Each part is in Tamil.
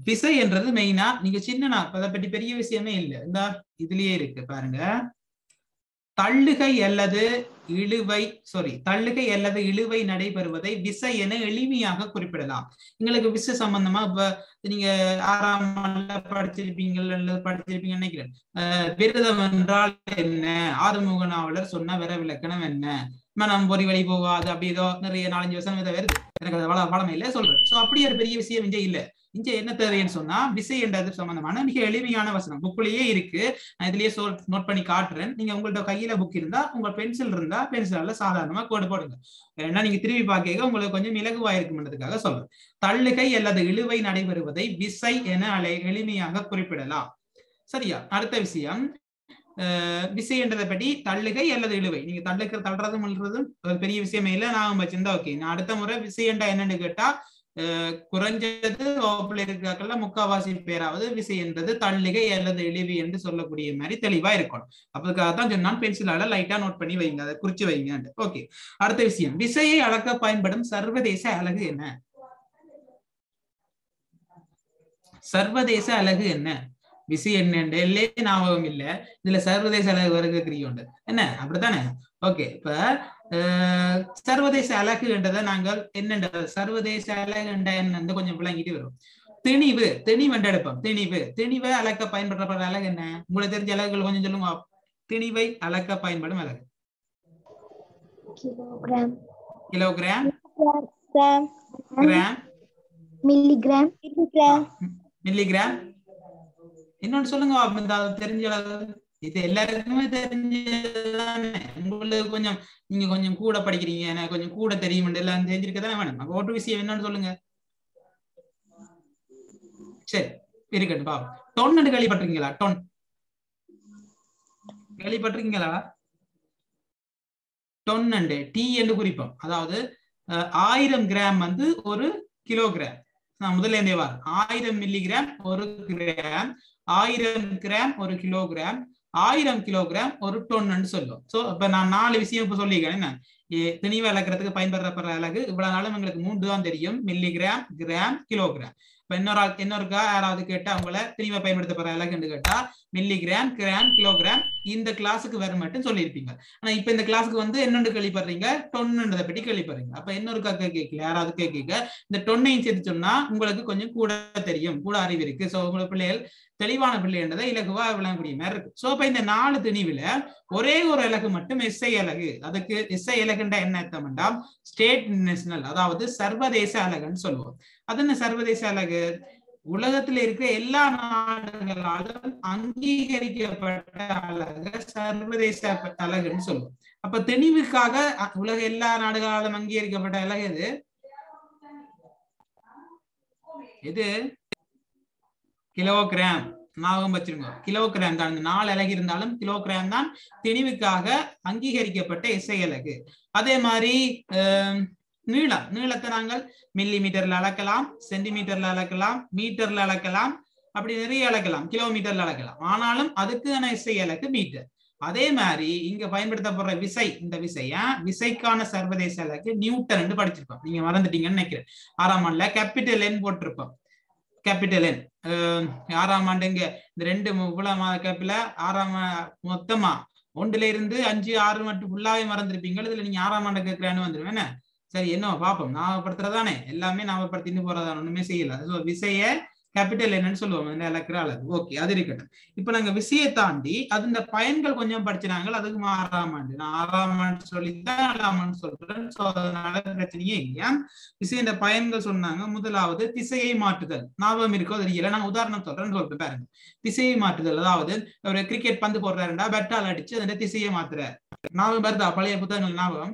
விசை என்றது மெயினா நீங்க சின்ன அதை பற்றி பெரிய விஷயமே இல்லை இந்த இதுலயே இருக்கு பாருங்க தள்ளுகை அல்லது இழுவை சாரி தள்ளுகை அல்லது இழுவை நடைபெறுவதை விசை என எளிமையாக குறிப்பிடலாம் உங்களுக்கு விசை சம்பந்தமா இப்ப நீங்க ஆறாம் ஆண்டுல படிச்சிருப்பீங்க அல்லது படிச்சிருப்பீங்கன்னு நினைக்கிறேன் அஹ் விரதம் என்றால் என்ன ஆறுமுக நாவலர் சொன்ன விர விளக்கணம் என்ன மனம் பொறி வழி போகாது அப்படி ஏதோ நிறைய நாலஞ்சு வருஷம் இதை வருது எனக்கு அது வள வளமை இல்லை சொல்றேன் சோ அப்படி ஒரு பெரிய விஷயம் இங்க இல்ல இங்க என்ன தேவைன்னு சொன்னா விசை என்றது சம்பந்தமான மிக எளிமையான வசனம் புக்குலயே இருக்கு நான் இதுலயே சொல் நோட் பண்ணி காட்டுறேன் நீங்க உங்கள்ட்ட கையில புக் இருந்தா உங்க பென்சில் இருந்தா பென்சிலால சாதாரணமா கோடு போடுங்க ஏன்னா நீங்க திரும்பி பார்க்க உங்களுக்கு கொஞ்சம் இலகுவா இருக்கும்ன்றதுக்காக சொல்றேன் தள்ளுகை அல்லது இழுவை நடைபெறுவதை விசை என அலை எளிமையாக குறிப்பிடலாம் சரியா அடுத்த விஷயம் அஹ் விசை என்றதை பற்றி தள்ளுகை அல்லது இழுவை நீங்க தள்ளுக்கிற தள்ளுறதும் இழுறதும் ஒரு பெரிய விஷயமே இல்லை நான் வச்சிருந்தா ஓகே நான் அடுத்த முறை விசை என்றா என்னன்னு கேட்டா அஹ் குறைஞ்சது வகுப்புல இருக்கிறாக்கள்ல முக்காவாசி பேராவது விசை என்றது தள்ளுகை அல்லது இழிவு என்று சொல்லக்கூடிய மாதிரி தெளிவா இருக்கணும் அப்பதுக்காக தான் சொன்னான் பென்சிலால லைட்டா நோட் பண்ணி வைங்க அதை குறிச்சு வைங்க ஓகே அடுத்த விஷயம் விசையை அளக்க பயன்படும் சர்வதேச அலகு என்ன சர்வதேச அலகு என்ன விசி என்னண்டே ஞாபகம் இல்ல இதுல சர்வதேச அலகு வருகிறீங்க என்ன அப்படித்தானே ஓகே இப்ப அஹ், சர்வதேச அலகு என்றதை நாங்கள் என்னென்றது சர்வதேச அலகு என்ற என்ன கொஞ்சம் விளங்கிட்டு வரும் திணிவு திணிவு என்று எடுப்போம் திணிவு திணிவை அளக்க பயன்படுத்தப்படுற அலகு என்ன உங்களுக்கு தெரிஞ்ச அலகுகள் கொஞ்சம் சொல்லுங்க திணிவை அளக்க பயன்படும் அலகு kilogram, kilogram gram, gram milligram, milligram, milligram இன்னொன்னு சொல்லுங்க பாப்போம், இந்த அது தெரிஞ்ச அளவு இது எல்லாருக்குமே தெரிஞ்சதானே உங்களுக்கு கொஞ்சம் நீங்க கொஞ்சம் கூட படிக்கிறீங்க எனக்கு கொஞ்சம் கூட தெரியும் எல்லாம் தெரிஞ்சிருக்க தானே வேணும் அப்ப ஒரு விஷயம் என்னன்னு சொல்லுங்க சரி இருக்கட்டும் பாப்போம் டொன்னு கேள்விப்பட்டிருக்கீங்களா டொன் கேள்விப்பட்டிருக்கீங்களா டொன் அண்டு டி என்று குறிப்போம் அதாவது அஹ், ஆயிரம் கிராம் வந்து ஒரு கிலோகிராம் நான் முதல்ல இருந்தே வார் ஆயிரம் மில்லிகிராம் ஒரு கிராம் ஆயிரம் கிராம் ஒரு கிலோகிராம் ஆயிரம் கிலோகிராம் ஒரு டொன்னு சொல்லுவோம் சோ இப்ப நான் நாலு விஷயம் இப்ப சொல்லிக்கிறேன் என்ன ஏ- திணிவை அளக்கிறதுக்கு பயன்படுத்தப்படுற அலகு இவ்வளவு நாளும் எங்களுக்கு மூன்று தான் தெரியும் மில்லிகிராம் கிராம் கிலோகிராம் இப்ப இன்னொரு ஆள் இன்னொருக்கா யாராவது கேட்டா அவங்கள திணிவை பயன்படுத்தப்படுற அலகுன்னு கேட்டா மில்லிகிராம் கிராம் கிலோகிராம் இந்த கிளாஸுக்கு வர மட்டும் சொல்லியிருப்பீங்க ஆனா இப்ப இந்த கிளாஸுக்கு வந்து என்னென்னு கேள்விப்படுறீங்க டொன்னுன்றதை பற்றி கேள்விப்படுறீங்க அப்ப இன்னொருக்கா கேட்கல யாராவது கேட்க இந்த டொன்னையும் சேர்த்து சொன்னா உங்களுக்கு கொஞ்சம் கூட தெரியும் கூட அறிவு இருக்கு சோ உங்களோட பிள்ளைகள் தெளிவான பிள்ளைன்றதை இலகுவா விளங்கக்கூடிய மாதிரி இருக்கு சோ இப்ப இந்த நாலு திணிவுல ஒரே ஒரு அலகு மட்டும் எஸ்ஐ அலகு அதுக்கு எஸ்ஐ அலகுன்ற என்ன அர்த்தம்டா ஸ்டேட் நேஷனல் அதாவது சர்வதேச அலகுன்னு சொல்லுவோம் அது என்ன சர்வதேச அலகு உலகத்துல இருக்கிற எல்லா நாடுகளாலும் அங்கீகரிக்கப்பட்ட அலகு சர்வதேச அலகுன்னு சொல்லுவோம் அப்ப தெளிவுக்காக அ- உலக எல்லா நாடுகளாலும் அங்கீகரிக்கப்பட்ட அலகு எது எது கிலோகிராம் ஞாபகம் வச்சிருங்க கிலோகிராம் தான் இந்த நாலு அலகு இருந்தாலும் கிலோகிராம் தான் திணிவுக்காக அங்கீகரிக்கப்பட்ட இசை அலகு அதே மாதிரி ஆம், நீளம் நீளத்தை நாங்கள் மில்லி மீட்டர்ல அளக்கலாம் சென்டிமீட்டர்ல அளக்கலாம் மீட்டர்ல அளக்கலாம் அப்படி நிறைய அளக்கலாம் கிலோமீட்டர்ல அளக்கலாம் ஆனாலும் அதுக்கான இசை அலகு மீட்டர் அதே மாதிரி இங்க பயன்படுத்தப்படுற விசை இந்த விசைய விசைக்கான சர்வதேச அலகு நியூட்டன் என்று படிச்சிருப்போம் நீங்க மறந்துட்டீங்கன்னு நினைக்கிறேன் ஆறாம் ஆண்டுல கேபிட்டல் என் போட்டிருப்போம் கேபிட்டல் என் ஆறாம் ஆண்டு இங்க இந்த ரெண்டு மு- இவ்வளவு மாத கேப்பில ஆறாம் ஆ- மொத்தமா ஒன்றுல இருந்து அஞ்சு ஆறு மட்டும் ஃபுல்லாவே மறந்துருப்பீங்க இதுல நீங்க ஆறாம் ஆண்டு கேட்கிறான்னு வந்துருவேன் என்ன சரி என்ன பாப்போம் ஞாபகப்படுத்துறதானே எல்லாமே ஞாபகப்படுத்திட்டு போறதா ஒண்ணுமே செய்யல So, விசைய கேபிட்டல் என்னன்னு சொல்லுவோம் இந்த இலக்கிற அளவு ஓகே அது இருக்கட்டும் இப்ப நாங்க விசையை தாண்டி அது இந்த பயன்கள் கொஞ்சம் படிச்சினாங்க அதுக்கு ஆறாம் ஆண்டு நான் ஆறாம் ஆண்டு சொல்லித்தான் ஏழாம் ஆண்டு சொல்றேன் சோ அதனால பிரச்சனையே இல்லையா திசை இந்த பயன்கள் சொன்னாங்க முதலாவது திசையை மாற்றுதல் ஞாபகம் இருக்கோ தெரியல நான் உதாரணம் சொல்றேன்னு சொல்லிட்டு பாருங்க திசையை மாற்றுதல் அதாவது ஒரு கிரிக்கெட் பந்து போடுறாருண்டா பேட்டால் அடிச்சு அதோட திசையை மாத்துறாரு ஞாபகம் வருதா பழைய புத்தகங்கள் ஞாபகம்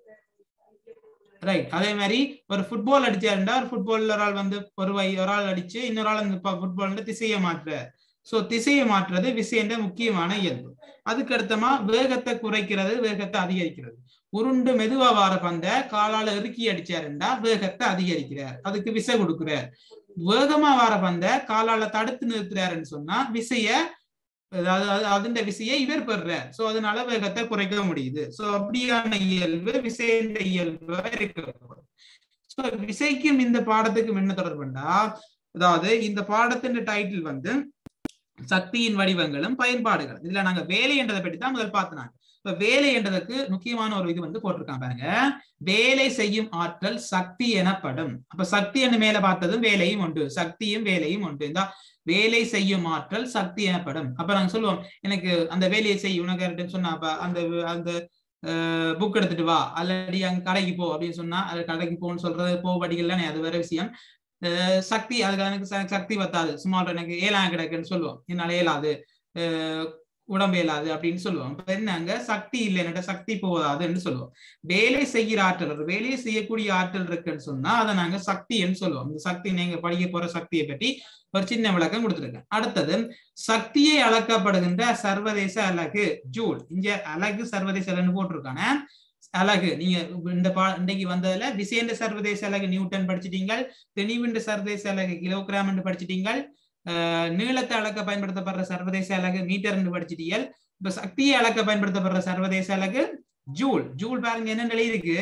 ரைட் அதே மாதிரி ஒரு ஃபுட்பால் அடிச்சாருண்டா ஒரு ஃபுட்பால் ஒரு ஆள் வந்து ஒரு வை ஒரு ஆள் அடிச்சு இன்னொரு ஆள் அந்த ஃபுட்பால் திசையை மாற்றுறாரு சோ திசையை மாற்றுறது விசைன்ற முக்கியமான இயல்பு அதுக்கு அடுத்தமா வேகத்தை குறைக்கிறது வேகத்தை அதிகரிக்கிறது உருண்டு மெதுவா வார பந்த காலால இறுக்கி அடிச்சாருண்டா வேகத்தை அதிகரிக்கிறார் அதுக்கு விசை கொடுக்கிறார் வேகமா வார பந்த காலால தடுத்து நிறுத்துறாருன்னு சொன்னா விசைய அதாவது அது- அதுண்ட விசையை இவர் பெறுறார் சோ அதனால வேகத்தை குறைக்க முடியுது சோ அப்படியான இயல்பு விசைன்ற இயல்பு இருக்க சோ விசைக்கும் இந்த பாடத்துக்கும் என்ன தொடர்புண்டா அதாவது இந்த பாடத்தின் டைட்டில் வந்து சக்தியின் வடிவங்களும் பயன்பாடுகள் இதுல நாங்க வேலை என்றதை பற்றி தான் முதல் பார்த்தோம் இப்ப வேலை என்றதுக்கு முக்கியமான ஒரு இது வந்து போட்டிருக்காங்க பாருங்க வேலை செய்யும் ஆற்றல் சக்தி எனப்படும் அப்ப சக்தி என்று மேல பார்த்ததும் வேலையும் உண்டு சக்தியும் வேலையும் உண்டு இந்த வேலை செய்யும் ஆற்றல் சக்தி எனப்படும் அப்ப நாங்க சொல்லுவோம் எனக்கு அந்த வேலையை செய் உனக்கு சொன்னா அப்ப அந்த அந்த புக் எடுத்துட்டு வா அல்லடி அங்க கடைக்கு போ அப்படின்னு சொன்னா அது கடைக்கு போன்னு சொல்றது போ படிக்கல அது வேற விஷயம் சக்தி அதுக்கு எனக்கு சக்தி பத்தாது சும்மா எனக்கு ஏழாம் கிடக்குன்னு சொல்லுவோம் என்னால ஏலாது உடம்பு இயலாது அப்படின்னு சொல்லுவோம் இப்ப என்னங்க சக்தி இல்லை என்கிட்ட சக்தி போதாதுன்னு சொல்லுவோம் வேலை செய்கிற ஆற்றல் ஒரு வேலையை செய்யக்கூடிய ஆற்றல் இருக்குன்னு சொன்னா அதை நாங்க சக்தின்னு சொல்லுவோம் இந்த சக்தி நீங்க படிக்க போற சக்தியை பற்றி ஒரு சின்ன விளக்கம் கொடுத்துருக்கேன் அடுத்தது சக்தியை அளக்கப்படுகின்ற சர்வதேச அலகு ஜூல் இங்க அலகு சர்வதேச அலகுன்னு போட்டிருக்கானே அலகு நீங்க இந்த பா இன்றைக்கு வந்ததுல விசேந்த சர்வதேச அலகு நியூட்டன் படிச்சிட்டீங்க தெளிவுண்ட சர்வதேச அலகு கிலோகிராம் படிச்சிட்டீங்க நீளத்தை அளக்க பயன்படுத்தப்படுற சர்வதேச அலகு மீட்டர் என்று படிச்சிட்டீங்க இப்ப சக்தியை அளக்க பயன்படுத்தப்படுற சர்வதேச அலகு ஜூல் ஜூல் பாருங்க என்ன நிலை இருக்கு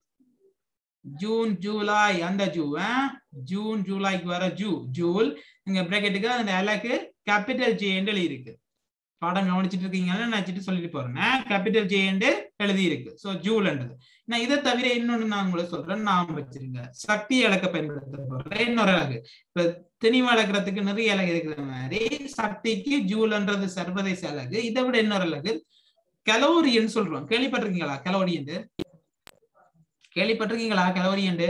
ஜூன் ஜூலை அந்த ஜூ ஜூன் ஜூலைக்கு வர ஜூ ஜூல் இங்க பிராக்கெட்டுக்கு அந்த அலகு கேபிட்டல் ஜே என்று எழுதி இருக்கு பாடம் கவனிச்சுட்டு இருக்கீங்கன்னு நினைச்சிட்டு சொல்லிட்டு போறேன் கேபிட்டல் ஜே என்று எழுதி இருக்கு சோ ஜூல்ன்றது நான் இதை தவிர இன்னொன்னு நான் உங்களுக்கு சொல்றேன் நாம் வச்சிருங்க சக்தி இலக்க பயன்படுத்த போறேன் இன்னொரு அழகு இப்ப திணிவு அழகிறதுக்கு நிறைய அழகு இருக்கிற மாதிரி சக்திக்கு ஜூல்ன்றது சர்வதேச அழகு இதை விட இன்னொரு அழகு கலோரியன்னு சொல்றோம் கேள்விப்பட்டிருக்கீங்களா கலோரி என்று கேள்விப்பட்டிருக்கீங்களா கலோரி என்று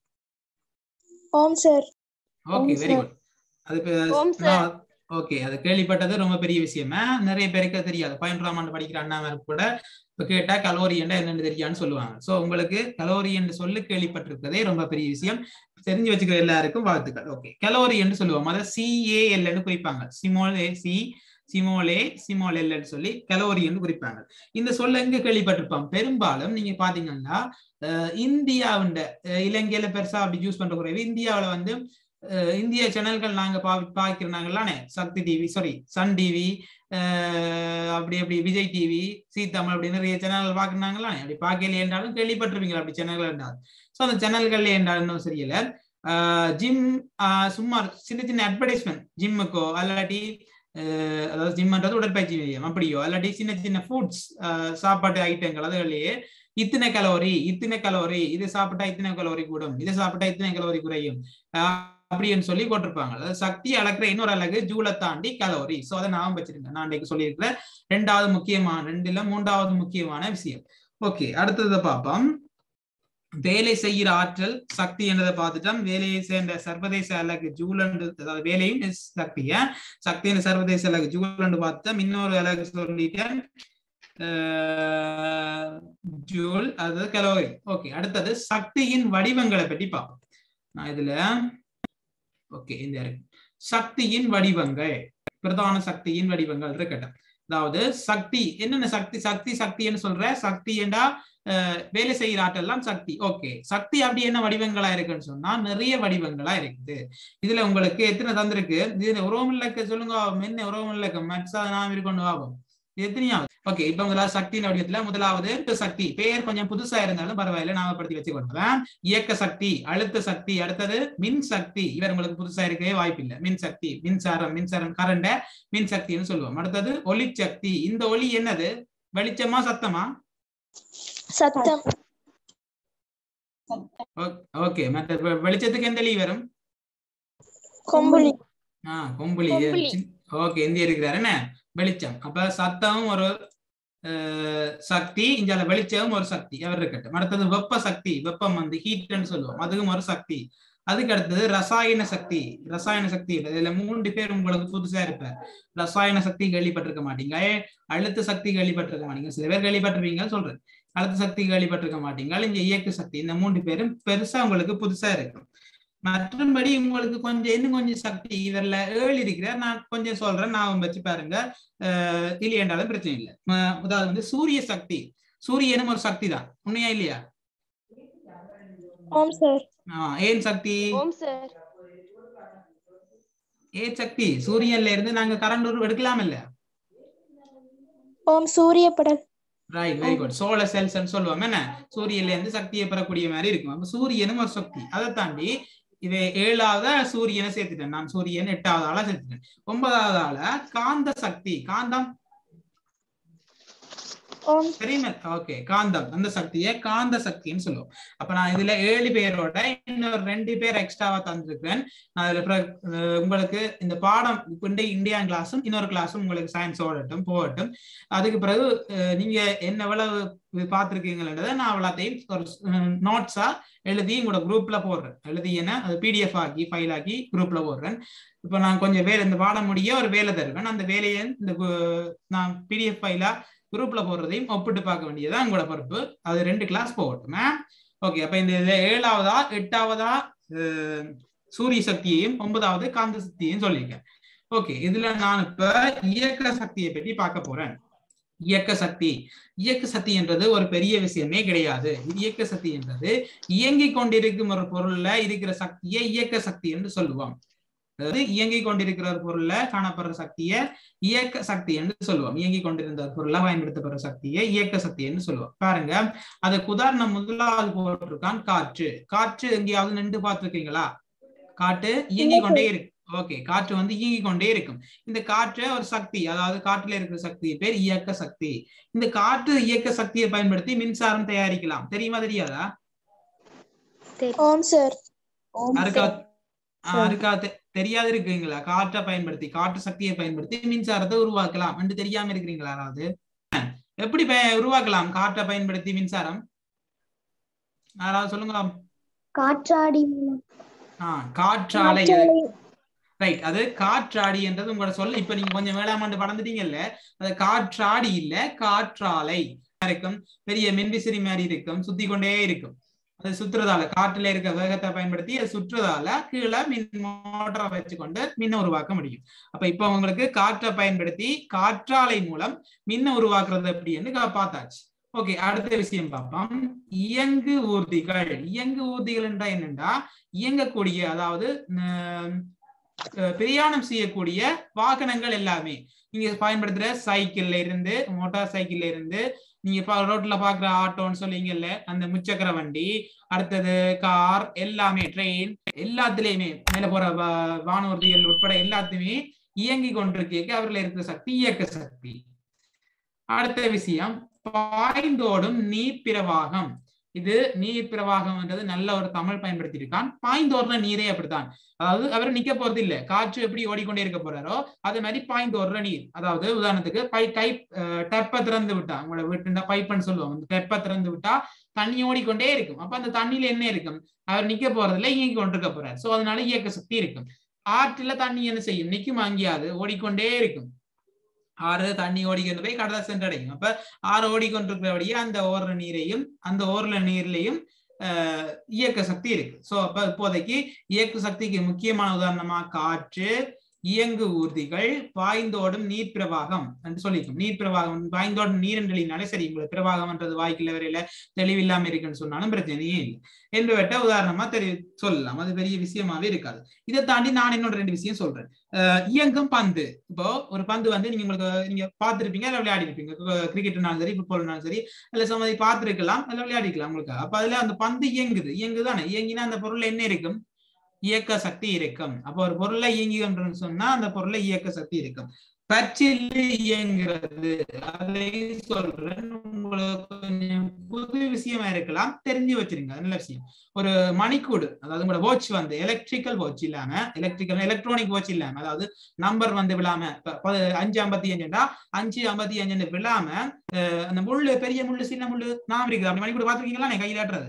ஓம் சார் ஓகே ஓம் வெரி sir. குட் அது ஓம் இப்ப sir. ஓகே அது கேள்விப்பட்டது ரொம்ப பெரிய விஷயமா நிறைய பேருக்கு அது தெரியாது பதினொன்றாம் ஆண்டு படிக்கிற அண்ணாமாருக்கு கூட இப்ப கேட்டா கலோரி என்ன என்னன்னு தெரியான்னு சொல்லுவாங்க சோ உங்களுக்கு கலோரி என்று சொல்லி கேள்விப்பட்டிருக்கிறதே ரொம்ப பெரிய விஷயம் தெரிஞ்சு வச்சுக்கிற எல்லாருக்கும் வாழ்த்துக்கள் ஓகே கலோரி என்று சொல்லுவோம் அதை சிஏஎல்னு குறிப்பாங்க சிமோலே சி சிமோலே சிமோல் எல்னு சொல்லி கலோரி என்று குறிப்பாங்க இந்த சொல்ல எங்க கேள்விப்பட்டிருப்போம் பெரும்பாலும் நீங்க பாத்தீங்கன்னா அஹ் இந்தியாவுண்ட அஹ் இலங்கையில பெருசா அப்படி யூஸ் பண்ற குறைவு இந்தியாவுல வந்து அஹ் இந்திய சேனல்கள் நாங்க பா பாக்கிறனாங்களானே Shakthi TV sorry Sun TV அப்படி அப்படி விஜய் டிவி சி தமிழ் அப்படி நிறைய சேனல்கள் பாக்குறாங்களா அப்படி பார்க்கல என்றாலும் கேள்விப்பட்டிருப்பீங்களா அப்படி சேனல்கள் என்றாலும் ஸோ அந்த சேனல்கள்ல என்றாலும் சரியல ஜிம் சும்மா சின்ன சின்ன அட்வர்டைஸ்மெண்ட் ஜிம்முக்கோ அல்லாட்டி அஹ் அதாவது ஜிம்ன்றது உடற்பயிற்சி மையம் அப்படியோ அல்லாட்டி சின்ன சின்ன ஃபுட்ஸ் சாப்பாட்டு ஐட்டங்கள் அதுகளிலேயே இத்தனை கலோரி இத்தனை கலோரி இது சாப்பிட்டா இத்தனை கலோரி கூடும் இது சாப்பிட்டா இத்தனை கலோரி குறையும் ஆஹ் அப்படின்னு சொல்லி போட்டிருப்பாங்க அதாவது சக்தி அளக்கிற இன்னொரு அலகு ஜூலை தாண்டி கலோரி சோ அதை ஞாபகம் வச்சிருங்க நான் இன்னைக்கு சொல்லியிருக்கிற ரெண்டாவது முக்கியமான ரெண்டுல மூன்றாவது முக்கியமான விஷயம் ஓகே அடுத்ததை பார்ப்போம் வேலை செய்கிற ஆற்றல் சக்தி என்றதை பார்த்துட்டோம் வேலையை சேர்ந்த சர்வதேச அலகு ஜூலண்டு அதாவது வேலையும் is சக்திய சக்தி என்ற சர்வதேச அலகு ஜூலண்டு பார்த்தோம் இன்னொரு அலகு சொல்லிட்டேன் ஜூல் அதாவது கலோரி ஓகே அடுத்தது சக்தியின் வடிவங்களை பற்றி பார்ப்போம் நான் இதுல ஓகே இந்த இருக்கு சக்தியின் வடிவங்கள் பிரதான சக்தியின் வடிவங்கள் இருக்கட்டும் அதாவது சக்தி என்னென்ன சக்தி சக்தி சக்தின்னு சொல்ற சக்தி என்றா அஹ், வேலை செய்கிற ஆற்றெல்லாம் சக்தி ஓகே சக்தி அப்படி என்ன வடிவங்களா இருக்குன்னு சொன்னா நிறைய வடிவங்களா இருக்குது இதுல உங்களுக்கு எத்தனை தந்திருக்கு இதுல உறவுமில்லக்க சொல்லுங்க என்ன உறவுமில்லக்க மற்ற நாம் இருக்கொண்டு ஆகும் இது எத்தனையாவது ஓகே இப்ப முதலாவது சக்தியின் வடிவத்துல முதலாவது சக்தி பெயர் கொஞ்சம் புதுசா இருந்தாலும் பரவாயில்ல நாமப்படுத்தி வச்சுக்கொள்ளலாம் இயக்க சக்தி அழுத்த சக்தி அடுத்தது மின் சக்தி இவர் உங்களுக்கு புதுசா இருக்கவே வாய்ப்பில்லை மின் சக்தி மின்சாரம் மின்சாரம் கரண்ட மின் சக்தின்னு சொல்லுவோம் அடுத்தது ஒளி சக்தி இந்த ஒளி என்னது வெளிச்சமா சத்தமா சத்தம் ஓகே மற்ற வெ- வெளிச்சத்துக்கு எந்த லீ வரும் கொம்புலி ஆஹ் கொம்புலி கொம்புலி. ஓகே எந்த இருக்கிறாரு என்ன வெளிச்சம் அப்ப சத்தமும் ஒரு அஹ், சக்தி இஞ்சால வெளிச்சமும் ஒரு சக்தி அவர் இருக்கட்டும் அடுத்தது வெப்ப சக்தி வெப்பம் வந்து ஹீட்னு சொல்லுவோம் அதுவும் ஒரு சக்தி அதுக்கு அடுத்தது ரசாயன சக்தி ரசாயன சக்தி இதுல மூன்று பேர் உங்களுக்கு புதுசா இருப்பார் ரசாயன சக்தி கேள்விப்பட்டிருக்க மாட்டீங்க அழுத்த சக்தி கேள்விப்பட்டிருக்க மாட்டீங்க சில பேர் கேள்விப்பட்டிருப்பீங்க சொல்றேன் அழுத்த சக்தி கேள்விப்பட்டிருக்க மாட்டீங்க இங்க இயக்க சக்தி இந்த மூன்று பேரும் பெருசா உங்களுக்கு புதுசா இருக்கும் மற்றபடி உங்களுக்கு கொஞ்சம் இன்னும் கொஞ்சம் சக்தி இதுல ஏழு இருக்கிற நான் கொஞ்சம் சொல்றேன் நான் வச்சு பாருங்க அஹ் இல்லையென்றாலும் பிரச்சனை இல்லை அஹ் அதாவது வந்து சூரிய சக்தி சூரியனும் ஒரு சக்தி தான் உண்மையா இல்லையா ஓம் சார் ஆஹ் ஏன் சக்தி ஓம் சார் ஏன் சக்தி சூரியன்ல இருந்து நாங்க கரண்ட் உரு எடுக்கலாம் இல்ல ஓம் சூரிய படல் right very good solar cells சொல்லுவோம் என்ன சூரியன்ல இருந்து சக்தியை பெறக்கூடிய மாதிரி இருக்கும் அப்ப சூரியனும் ஒரு சக்தி அதை தாண்டி இவை ஏழாவது சூரியனை சேர்த்துட்டேன் நான் சூரியன் எட்டாவது ஆளா சேர்த்துட்டேன் ஒன்பதாவது ஆள காந்த சக்தி காந்தம் ஓம் தெரியுமா ஓகே காந்தம் அந்த சக்தியை காந்த சக்தின்னு சொல்லுவோம் அப்ப நான் இதுல ஏழு பேரோட இன்னொரு ரெண்டு பேர் எக்ஸ்ட்ராவா தந்திருக்கேன் நான் இதுல பிற- அஹ் உங்களுக்கு இந்த பாடம் இப்ப இந்த இந்தியன் கிளாஸும் இன்னொரு கிளாஸும் உங்களுக்கு சயின்ஸ் ஓடட்டும் போகட்டும் அதுக்கு பிறகு அஹ், நீங்க என்ன எவ்வளவு இது பார்த்திருக்கீங்கன்றதை நான் அவ்வளோத்தையும் ஒரு நோட்ஸா எழுதி உங்களோட குரூப்ல போடுறேன் எழுதி என்ன அது பிடிஎஃப் ஆக்கி ஃபைல் ஆக்கி குரூப்ல போடுறேன் இப்போ நான் கொஞ்சம் வேலை இந்த பாடம் முடிய ஒரு வேலை தருவேன் அந்த வேலையை இந்த கு- நான் பிடிஎஃப் ஃபைலா குரூப்ல போடுறதையும் ஒப்பிட்டு பார்க்க வேண்டியதுதான் உங்களோட பொறுப்பு அது ரெண்டு கிளாஸ் போகட்டும் ஓகே அப்ப இந்த இதுல ஏழாவதா எட்டாவதா அஹ், சூரிய சக்தியையும் ஒன்பதாவது காந்த சக்தியையும் சொல்லியிருக்கேன் ஓகே இதுல நான் இப்ப இயக்க சக்தியை பற்றி பார்க்க போறேன் இயக்க சக்தி இயக்க சக்தி என்றது ஒரு பெரிய விஷயமே கிடையாது இயக்க சக்தி என்றது இயங்கிக் கொண்டிருக்கும் ஒரு பொருள்ல இருக்கிற சக்தியை இயக்க சக்தி என்று சொல்லுவோம் அதாவது இயங்கிக் கொண்டிருக்கிற ஒரு பொருள்ல காணப்படுற சக்தியை இயக்க சக்தி என்று சொல்லுவோம் இயங்கிக் கொண்டிருந்த ஒரு பொருளா பயன்படுத்தப்படுற சக்தியை இயக்க சக்தி என்று சொல்லுவோம் பாருங்க அதுக்கு உதாரணம் முதலாவது போட்டிருக்கான் காற்று காற்று எங்கேயாவது நின்று பார்த்திருக்கீங்களா காற்று இயங்கிக் கொண்டே இருக்கு ஓகே காற்று வந்து இயங்கிக் கொண்டே இருக்கும் இந்த காற்று ஒரு சக்தி அதாவது காற்றுல இருக்கிற சக்தி பேர் இயக்க சக்தி இந்த காற்று இயக்க சக்தியை பயன்படுத்தி மின்சாரம் தயாரிக்கலாம் தெரியுமா தெரியாதா ஓம் சார் யாருக்கா ஆஹ் யாருக்கா தெ- தெரியாது இருக்கீங்களா காற்றை பயன்படுத்தி காற்று சக்தியை பயன்படுத்தி மின்சாரத்தை உருவாக்கலாம் என்று தெரியாம இருக்கிறீங்களா யாராவது எப்படி பய- உருவாக்கலாம் காற்றை பயன்படுத்தி மின்சாரம் யாராவது சொல்லுங்க காற்றாடி மூலம் ஆஹ் காற்றாலை ரைட் அது காற்றாடி என்றது உங்களோட சொல்ல இப்ப நீங்க கொஞ்சம் வேளாமாண்டு பறந்துட்டீங்கல்ல அது காற்றாடி இல்ல காற்றாலை இருக்கும் பெரிய மின்விசிறி மாதிரி இருக்கும் சுத்தி கொண்டே இருக்கும் அது சுற்றுறதால காற்றுல இருக்க வேகத்தை பயன்படுத்தி அது சுற்றுறதால கீழே மின் மோட்டரை வச்சுக்கொண்டு மின்ன உருவாக்க முடியும் அப்ப இப்ப உங்களுக்கு காற்றை பயன்படுத்தி காற்றாலை மூலம் மின்ன உருவாக்குறது எப்படின்னு கா- பார்த்தாச்சு ஓகே அடுத்த விஷயம் பார்ப்போம் இயங்கு ஊர்திகள் இயங்கு ஊர்திகள் என்றா என்னண்டா இயங்கக்கூடிய அதாவது உம், அஹ், பிரயாணம் செய்யக்கூடிய வாகனங்கள் எல்லாமே நீங்க பயன்படுத்துற சைக்கிள்ல இருந்து மோட்டார் சைக்கிள்ல இருந்து நீங்க பா- ரோட்ல பாக்குற ஆட்டோன்னு சொல்லுவீங்கல்ல அந்த முச்சக்கர வண்டி அடுத்தது கார் எல்லாமே ட்ரெயின் எல்லாத்துலயுமே மேல போற வா- வானூர்திகள் உட்பட எல்லாத்தையுமே இயங்கி கொண்டிருக்க அவர்கள் இருக்கிற சக்தி இயக்க சக்தி அடுத்த விஷயம் பாய்ந்தோடும் நீர் பிரவாகம் இது நீர் பிரவாகம்ன்றது நல்ல ஒரு தமிழ் பயன்படுத்தி இருக்கான் பாய்ந்தோடுற நீரே அப்படித்தான் அதாவது அவர் நிக்க போறது இல்ல காற்று எப்படி ஓடிக்கொண்டே இருக்க போறாரோ அதே மாதிரி பாய்ந்தோடுற நீர் அதாவது உதாரணத்துக்கு பை கை டெப்ப திறந்து விட்டா உங்களோட வீட்டு பைப்புன்னு சொல்லுவாங்க அந்த டெப்ப திறந்து விட்டா தண்ணி ஓடிக்கொண்டே இருக்கும் அப்ப அந்த தண்ணியில என்ன இருக்கும் அவர் நிக்க போறதுல இயங்கி கொண்டிருக்க போறார் சோ அதனால இயக்க சக்தி இருக்கும் ஆற்றுல தண்ணி என்ன செய்யும் நிக்கும் அங்கேயாது ஓடிக்கொண்டே இருக்கும் ஆறு தண்ணி ஓடிக்கொண்டு போய் கடலை சென்றடையும் அப்ப ஆறு ஓடிக்கொண்டிருக்கிறபடியே அந்த ஓடுற நீரையும் அந்த ஓடுற நீர்லையும் ஆஹ் இயக்க சக்தி இருக்கு சோ அப்ப இப்போதைக்கு இயக்க சக்திக்கு முக்கியமான உதாரணமா காற்று இயங்கு ஊர்திகள் பாய்ந்தோடும் நீர் பிரவாகம் என்று சொல்லிக்கும் நீர் பிரவாகம் பாய்ந்தோடும் நீர் என்றினாலே சரி உங்களுக்கு பிரவாகம்ன்றது வாய்க்குள்ள வரையில தெளிவில்லாம இருக்குன்னு சொன்னாலும் பிரச்சனையே இல்லை என்று வெட்ட உதாரணமா தெரி சொல்லலாம் அது பெரிய விஷயமாவே இருக்காது இதை தாண்டி நான் இன்னொரு ரெண்டு விஷயம் சொல்றேன் அஹ் இயங்கும் பந்து இப்போ ஒரு பந்து வந்து நீங்க உங்களுக்கு நீங்க பார்த்திருப்பீங்க இல்லை விளையாடி இருப்பீங்க கிரிக்கெட்னாலும் சரி ஃபுட்பால்னாலும் சரி இல்ல சம்மதி பார்த்திருக்கலாம் இல்ல விளையாடிக்கலாம் உங்களுக்கு அப்ப அதுல அந்த பந்து இயங்குது இயங்குதானே இயங்கினா அந்த பொருள் என்ன இருக்கும் இயக்க சக்தி இருக்கும் அப்ப ஒரு பொருளை இயங்குகின்றன்னு சொன்னா அந்த பொருளை இயக்க சக்தி இருக்கும் பச்சில் இயங்குறது அதை சொல்றேன் உங்களுக்கு கொஞ்சம் புது விஷயமா இருக்கலாம் தெரிஞ்சு வச்சிருங்க அது நல்ல விஷயம் ஒரு மணிக்கூடு அதாவது உங்களோட வாட்ச் வந்து எலக்ட்ரிக்கல் வாட்ச் இல்லாம எலக்ட்ரிக்கல் எலக்ட்ரானிக் வாட்ச் இல்லாம அதாவது நம்பர் வந்து விழாம இப்ப ப- அஞ்சு ஐம்பத்தி அஞ்சுடா அஞ்சு ஐம்பத்தி அஞ்சுன்னு விழாம அஹ் அந்த முள்ளு பெரிய முள்ளு சின்ன முள்ளு நான் இருக்குது அப்படி மணிக்கூட பாத்துருக்கீங்களா கையில் ஆட்டுறது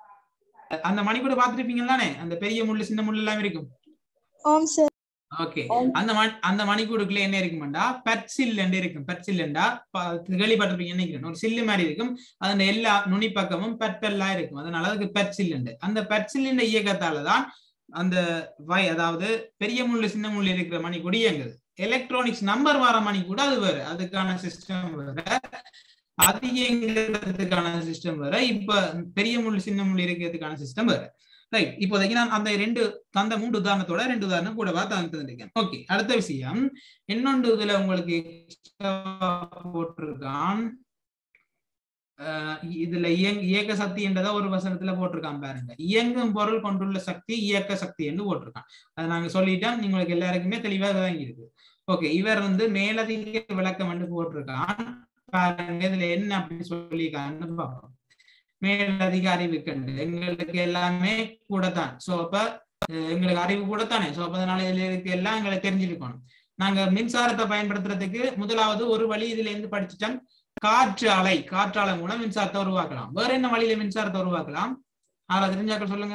அந்த மணிக்கூட பாத்துருப்பீங்களானே அந்த பெரிய முள்ளு சின்ன முள்ளு எல்லாம் இருக்கும் ஓம் சார் ஓகே அந்த மண் அந்த மணிக்கூடுக்குள்ள என்ன இருக்குமாண்டா பெட்சில் இருக்கும் பெட்சில்லண்டா கேள்விப்பட்டிருப்பீங்க நினைக்கிறேன் ஒரு சில்லு மாதிரி இருக்கும் அதன் எல்லா நுனி பக்கமும் பெட்பெல்லாம் இருக்கும் அதனால அதுக்கு பெட்சில்லண்டு அந்த பெட்சில்லின் இயக்கத்தால தான் அந்த வை அதாவது பெரிய முள்ளு சின்ன முள்ளு இருக்கிற மணிக்கூடு இயங்குது எலக்ட்ரானிக்ஸ் நம்பர் வர மணி கூட அது வேற அதுக்கான சிஸ்டம் வேற அது இயங்குறதுக்கான சிஸ்டம் வேற இப்ப பெரிய முள்ளு சின்ன முள்ளு இருக்கிறதுக்கான சிஸ்டம் வேற ரைட் இப்போதைக்கு நான் அந்த ரெண்டு தந்த மூன்று உதாரணத்தோட ரெண்டு உதாரணம் கூடவா தந்துருக்கேன் ஓகே அடுத்த விஷயம் இன்னொன்று இதுல உங்களுக்கு extra போட்டிருக்கான் அஹ் இதுல இயங் இயக்க சக்தி என்றதை ஒரு வசனத்துல போட்டிருக்கான் பாருங்க இயங்கும் பொருள் கொண்டுள்ள சக்தி இயக்க சக்தி என்று போட்டிருக்கான் அதை நாங்க சொல்லிட்டோம் உங்களுக்கு எல்லாருக்குமே தெளிவா விளங்கி இருக்கு ஓகே இவர் வந்து மேலதிக விளக்கம் என்று போட்டிருக்கான் பாருங்க இதுல என்ன அப்படின்னு சொல்லியிருக்கான்னு பார்ப்போம் மேலதிக அறிவு கண்டு எங்களுக்கு எல்லாமே கூட தான் சோ அப்ப அஹ் எங்களுக்கு அறிவு கூட தானே சோ அப்ப அதனால இதுல இருக்கு எல்லாம் எங்களுக்கு தெரிஞ்சிருக்கணும் நாங்க மின்சாரத்தை பயன்படுத்துறதுக்கு முதலாவது ஒரு வழி இதுல இருந்து படிச்சுட்டோம் காற்று அலை காற்றாலை மூலம் மின்சாரத்தை உருவாக்கலாம் வேற என்ன வழியில மின்சாரத்தை உருவாக்கலாம் ஆறா தெரிஞ்சாக்க சொல்லுங்க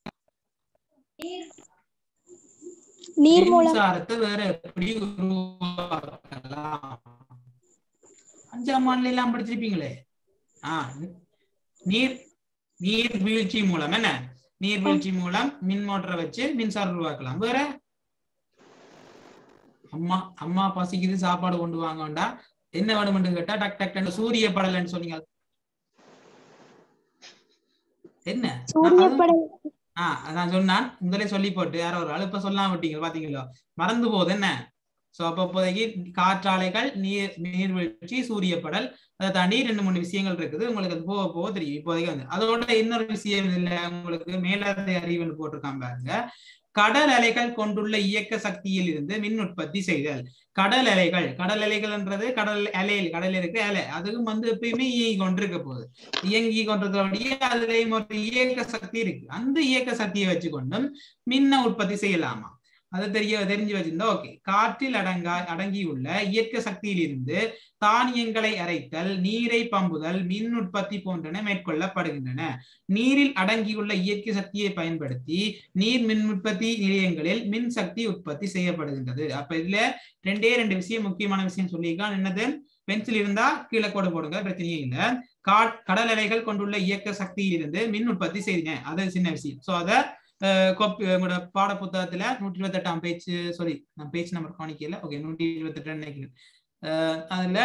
நீர் மூலம் மின்சாரத்தை வேற எப்படி உருவாக்கலாம் அஞ்சாம் ஆண்டுல எல்லாம் படிச்சிருப்பீங்களே ஆஹ் நீர் நீர் வீழ்ச்சி மூலம் என்ன நீர் வீழ்ச்சி மூலம் மின் மோட்டரை வச்சு மின்சாரம் உருவாக்கலாம் வேற அம்மா அம்மா பசிக்குது சாப்பாடு கொண்டு வாங்கண்டா என்ன வேணும்னு கேட்டா டக் டக் சூரிய படலன்னு சொன்னீங்க என்ன சூரிய அது- படல் ஆஹ் நான் சொன்னான் முதலே சொல்லி போட்டு யாரோ ஒரு ஆள் இப்ப சொல்லாம விட்டீங்க பாத்தீங்களோ மறந்து போகுது என்ன சோ அப்ப இப்போதைக்கு காற்றாலைகள் நீர் நீர்வீழ்ச்சி சூரியப்படல் அதை தாண்டி ரெண்டு மூணு விஷயங்கள் இருக்குது உங்களுக்கு அது போக போக தெரியும் இப்போதைக்கு வந்து அதோட இன்னொரு விஷயம் இல்ல உங்களுக்கு மேலாதை அறிவுன்னு போட்டிருக்காங்க பாருங்க கடல் அலைகள் கொண்டுள்ள இயக்க சக்தியில் இருந்து மின் உற்பத்தி செய்தல் கடல் அலைகள் கடல் அலைகள்ன்றது கடல் அலையில் கடல் இருக்க அலை அதுவும் வந்து எப்பயுமே இயங்கி கொண்டிருக்க போகுது இயங்கி கொண்டிருக்கிறபடியே அதுலயும் ஒரு இயக்க சக்தி இருக்கு அந்த இயக்க சக்தியை வச்சுக்கொண்டும் மின்ன உற்பத்தி செய்யலாமா அது தெரிய தெரிஞ்சு வச்சிருந்தா ஓகே காற்றில் அடங்கா அடங்கியுள்ள இயற்கை சக்தியிலிருந்து தானியங்களை அரைத்தல் நீரை பம்புதல் மின் உற்பத்தி போன்றன மேற்கொள்ளப்படுகின்றன நீரில் அடங்கியுள்ள இயற்கை சக்தியை பயன்படுத்தி நீர் மின் உற்பத்தி நிலையங்களில் மின் சக்தி உற்பத்தி செய்யப்படுகின்றது அப்ப இதுல ரெண்டே ரெண்டு விஷயம் முக்கியமான விஷயம் சொல்லியிருக்கான் என்னது பென்சில் இருந்தா கீழே கோடு போடுங்க பிரச்சனையே இல்ல காட் கடல் அலைகள் கொண்டுள்ள இயக்க சக்தியிலிருந்து மின் உற்பத்தி செய்தேன் அது சின்ன விஷயம் சோ அத கோப்பி உங்களோட பாட புத்தகத்துல நூற்றி இருபத்தி எட்டாம் பேஜ் சாரி நான் பேஜ் நம்பர் காணிக்கல ஓகே நூற்றி இருபத்தி எட்டு நினைக்கிறேன் அஹ் அதுல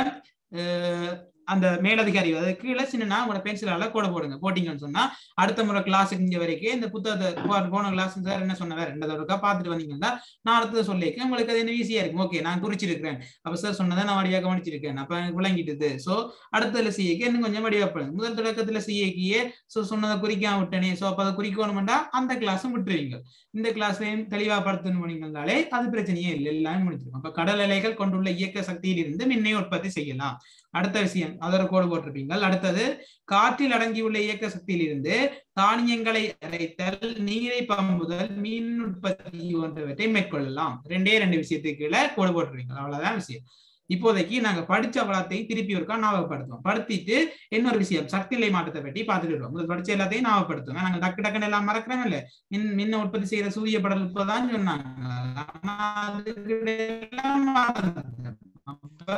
அஹ் அந்த மேலதிகாரி அதாவது கீழே சின்ன உங்களோட பென்சிலால கூட போடுங்க போட்டீங்கன்னு சொன்னா அடுத்த முறை கிளாஸுக்கு இங்க வரைக்கும் இந்த புத்தகத்தை போ- போன கிளாஸ் சார் என்ன சொன்னவர் ரெண்டு தடவை பார்த்துட்டு வந்தீங்கன்னா நான் அடுத்தது சொல்லியிருக்கேன் உங்களுக்கு அது என்ன ஈஸியா இருக்கும் ஓகே நான் குறிச்சிருக்கிறேன் அப்ப சார் சொன்னதை நான் வடிவா கவனிச்சிருக்கேன் அப்ப எனக்கு விளங்கிட்டது சோ அடுத்ததுல செய்யக்க இன்னும் கொஞ்சம் வடிவப்படுங்க முதல் தொடக்கத்துல செய்யக்கியே சோ சொன்னதை குறிக்காம விட்டனே சோ அப்ப அதை குறிக்கணும்டா அந்த கிளாஸும் விட்டுருவீங்க இந்த கிளாஸ்லயும் தெளிவா படுத்தணும் பண்ணீங்கனாலே அது பிரச்சனையே இல்லை எல்லாமே முடிச்சிருக்கும் அப்ப கடல் அலைகள் கொண்டுள்ள இயக்க சக்தியில் இருந்து மின்னை உற்பத்தி செய்யலாம் அடுத்த விஷயம் அதோட கோடு போட்டிருப்பீங்க அடுத்தது காற்றில் அடங்கியுள்ள இயக்க சக்தியில் இருந்து தானியங்களை அரைத்தல் நீரை பம்புதல் மீன் உற்பத்தி போன்றவற்றை மேற்கொள்ளலாம் ரெண்டே ரெண்டு விஷயத்துக்கு கீழே கோடு போட்டிருப்பீங்க அவ்வளவுதான் விஷயம் இப்போதைக்கு நாங்க படிச்ச வளத்தையும் திருப்பி ஒருக்கா ஞாபகப்படுத்துவோம் படுத்திட்டு இன்னொரு விஷயம் சக்தி நிலை மாற்றத்தை பற்றி பார்த்துட்டு வருவோம் முதல் படிச்ச எல்லாத்தையும் ஞாபகப்படுத்துவோம் நாங்க டக்கு டக்குன்னு எல்லாம் மறக்கிறோம் இல்ல மின் மின்ன உற்பத்தி செய்யற சூரிய படல் இப்பதான் சொன்னாங்க ஆனா அதுக்கு எல்லாம் மறந்துட்டோம். அப்ப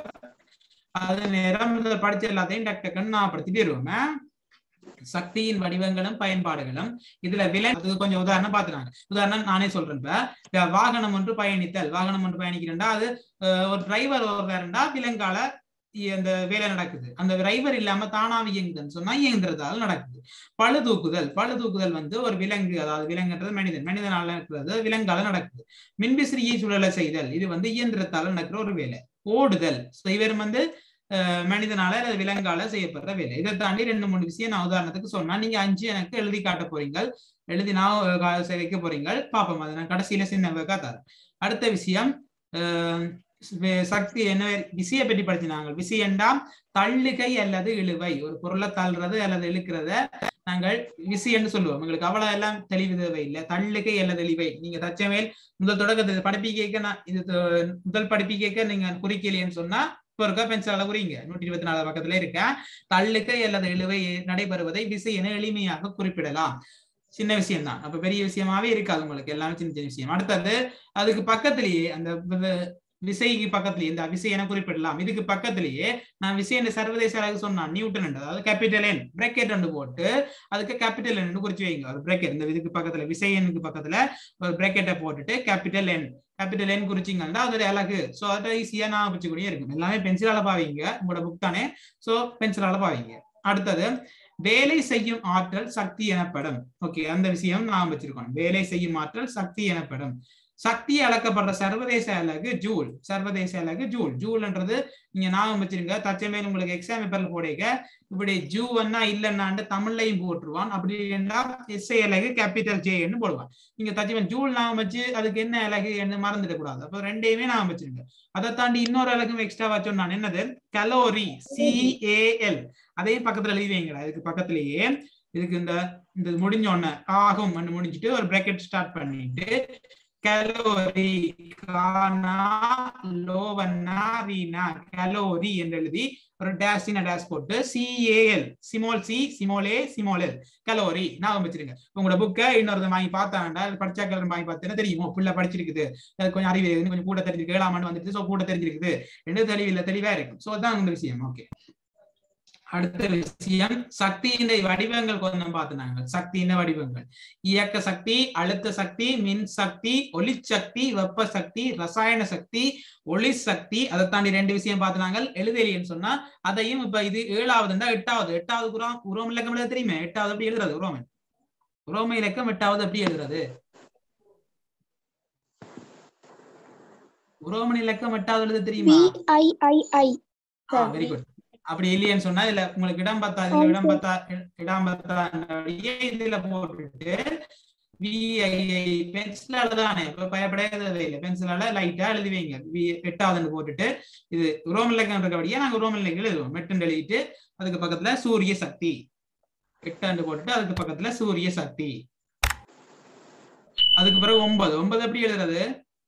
அது நேரம் முதல்ல படிச்ச எல்லாத்தையும் டக்கு டக்குன்னு ஞாபகப்படுத்திட்டு வருவோம் ஆ? சக்தியின் வடிவங்களும் பயன்பாடுகளும் இதுல விலை அதுக்கு கொஞ்சம் உதாரணம் பாத்துறாங்க உதாரணம் நானே சொல்றேன் இப்ப இப்ப வாகனம் ஒன்று பயணித்தல் வாகனம் ஒன்று பயணிக்கிறேன்டா அது அஹ், ஒரு டிரைவர் வருவாருண்டா விலங்கால இ- அந்த வேலை நடக்குது அந்த டிரைவர் இல்லாம தானாவே இயங்குதுன்னு சொன்னா இயங்குறதால நடக்குது பழு தூக்குதல் பழு தூக்குதல் வந்து ஒரு விலங்கு அதாவது விலங்குன்றது மனிதன் மனிதனால இருக்கிறது விலங்கால நடக்குது மின்விசிறியை சுழல செய்தல் இது வந்து இயந்திரத்தால நடக்கிற ஒரு வேலை ஓடுதல் So இவர் வந்து அஹ், மனிதனால அல்லது விலங்கால செய்யப்படுற வேலை இதை தாண்டி ரெண்டு மூணு விஷயம் நான் உதாரணத்துக்கு சொன்னா நீங்க அஞ்சு எனக்கு எழுதி காட்ட போறீங்க எழுதி நான் அஹ், கா- வைக்க போறீங்க பாப்போம் அதை நான் கடைசியில சின்ன தரேன் அடுத்த விஷயம் அஹ், வே- சக்தி என்ன விசைய பற்றி படிச்சினாங்க விசையண்டா தள்ளுகை அல்லது இழுவை ஒரு பொருளை தள்ளுறது அல்லது இழுக்கிறத நாங்கள் விசைன்னு சொல்லுவோம் உங்களுக்கு அவ்வளவு எல்லாம் தெளிவு தேவை இல்லை தள்ளுகை அல்லது இழிவை நீங்க தச்சமேல் முதல் தொடக்கத்தை படிப்பி கேட்க நான் இது தொ- முதல் படிப்பி கேட்க நீங்க குறிக்கலையேன்னு சொன்னா இப்ப இருக்க பென்சிலால குறிங்க நூற்றி இருபத்தி நாலு பக்கத்துல இருக்க தள்ளுகை அல்லது இழுவை நடைபெறுவதை விசை என எளிமையாக குறிப்பிடலாம் சின்ன விஷயம் தான் அப்ப பெரிய விஷயமாவே இருக்காது உங்களுக்கு எல்லாமே சின்ன சின்ன விஷயம் அடுத்தது அதுக்கு பக்கத்திலேயே அந்த வி- விசைக்கு பக்கத்திலேயே இந்த விசை என குறிப்பிடலாம் இதுக்கு பக்கத்திலேயே நான் விசை என்ற சர்வதேச அழகு சொன்னான் நியூட்டன் என்று, அதாவது கேபிட்டல் என் பிரேக்கெட் ரெண்டு போட்டு அதுக்கு கேபிட்டல் என் குறிச்சு வைங்க ஒரு பிரேக்கெட் இந்த இதுக்கு பக்கத்துல விசை எண்ணுக்கு பக்கத்துல ஒரு பிரேக்கெட்டை போட்டுட்டு கேபிட்டல் என் கேபிட்டல் என் குறிச்சிங்கன்னா அது ஒரு அழகு சோ அதை ஈஸியா நான் வச்சுக்கூடிய இருக்கும் எல்லாமே பென்சிலால பாவீங்க உங்களோட புக் தானே சோ பென்சிலால பாவீங்க அடுத்தது வேலை செய்யும் ஆற்றல் சக்தி எனப்படும் ஓகே அந்த விஷயம் நான் வச்சிருக்கோம் வேலை செய்யும் ஆற்றல் சக்தி எனப்படும் சக்தி அளக்கப்படுற சர்வதேச அலகு ஜூல் சர்வதேச அலகு ஜூல் ஜூல்ன்றது நீங்க ஞாபகம் வச்சிருங்க தச்சமேல் உங்களுக்கு எக்ஸாம் பேப்பர்ல போடுங்க இப்படி ஜூவன்னா இல்லைன்னாண்டு தமிழ்லையும் போட்டுருவான் அப்படி இல்லைன்னா எஸ்ஐ அலகு கேபிட்டல் ஜேன்னு போடுவான் நீங்க தச்சமேல் ஜூல் ஞாபகம் வச்சு அதுக்கு என்ன அலகு என்ன மறந்துட கூடாது அப்ப ரெண்டையுமே ஞாபகம் வச்சிருங்க அதை தாண்டி இன்னொரு அலகும் எக்ஸ்ட்ரா வச்சோம் என்னது கலோரி சிஏஎல் அதையும் பக்கத்துல எழுதி வைங்களா இதுக்கு பக்கத்துலயே இதுக்கு இந்த இந்த முடிஞ்ச உடனே ஆகும் முடிஞ்சிட்டு ஒரு பிராக்கெட் ஸ்டார்ட் பண்ணிட்டு கலோரி கானா லோவன்னா ரீனா கலோரி என்று எழுதி ஒரு டேஷ் சின்ன டேஷ் போட்டு சிஏஎல் சிமோல் சி சிமோலே சிமோலெல் கலோரி ஞாபகம் வச்சிருங்க உங்களோட புக்கை இன்னொரு வாங்கி பார்த்தாண்டா படிச்சா கலர் வாங்கி பார்த்தேன்னா தெரியுமோ புள்ள படிச்சிருக்குது அது கொஞ்சம் அறிவு இருக்குது, கொஞ்சம் கூட தெரிஞ்சிருக்கு ஏழாம் ஆண்டு வந்துட்டு ஸோ கூட தெரிஞ்சிருக்குது ரெண்டு தெளிவில்லை தெளிவா இருக்கும் ஸோ அதான் இந்த விஷயம் ஓகே அடுத்த விஷயம் சக்தியின் வடிவங்கள் கொஞ்சம் பார்த்துனாங்க சக்தியின் வடிவங்கள் இயக்க சக்தி அழுத்த சக்தி மின் சக்தி ஒளிச்சக்தி வெப்ப சக்தி ரசாயன சக்தி ஒளி சக்தி அதை தாண்டி ரெண்டு விஷயம் பார்த்துனாங்க எழுதலின்னு சொன்னா அதையும் இப்ப இது ஏழாவது இருந்தா எட்டாவது எட்டாவது உரோம் உரோம் இலக்கம் எழுத தெரியுமே எட்டாவது எப்படி எழுதுறது உரோமன் உரோம இலக்கம் எட்டாவது எப்படி எழுதுறது உரோமன் இலக்கம் எட்டாவது எழுத தெரியுமா விஐஐஐ வெரி குட் அப்படி இல்லையேன்னு சொன்னா இதுல உங்களுக்கு இடம் பத்தா இதுல இடம் பத்தா இடம் பத்தா இதுல போட்டுட்டு விஐஐ பென்சிலால தானே இப்ப பயப்படாதவே இல்லை பென்சிலால லைட்டா எழுதி வைங்க வி- எட்டாவதுன்னு போட்டுட்டு இது ரோமன் இலக்கம் இருக்கபடியே நாங்க ரோமன் இலக்கம் எழுதுவோம் மெட்டுன்னு எழுதிட்டு அதுக்கு பக்கத்துல சூரிய சக்தி எட்டாண்டு போட்டுட்டு அதுக்கு பக்கத்துல சூரிய சக்தி அதுக்கு பிறகு ஒன்பது ஒன்பது எப்படி எழுதுறது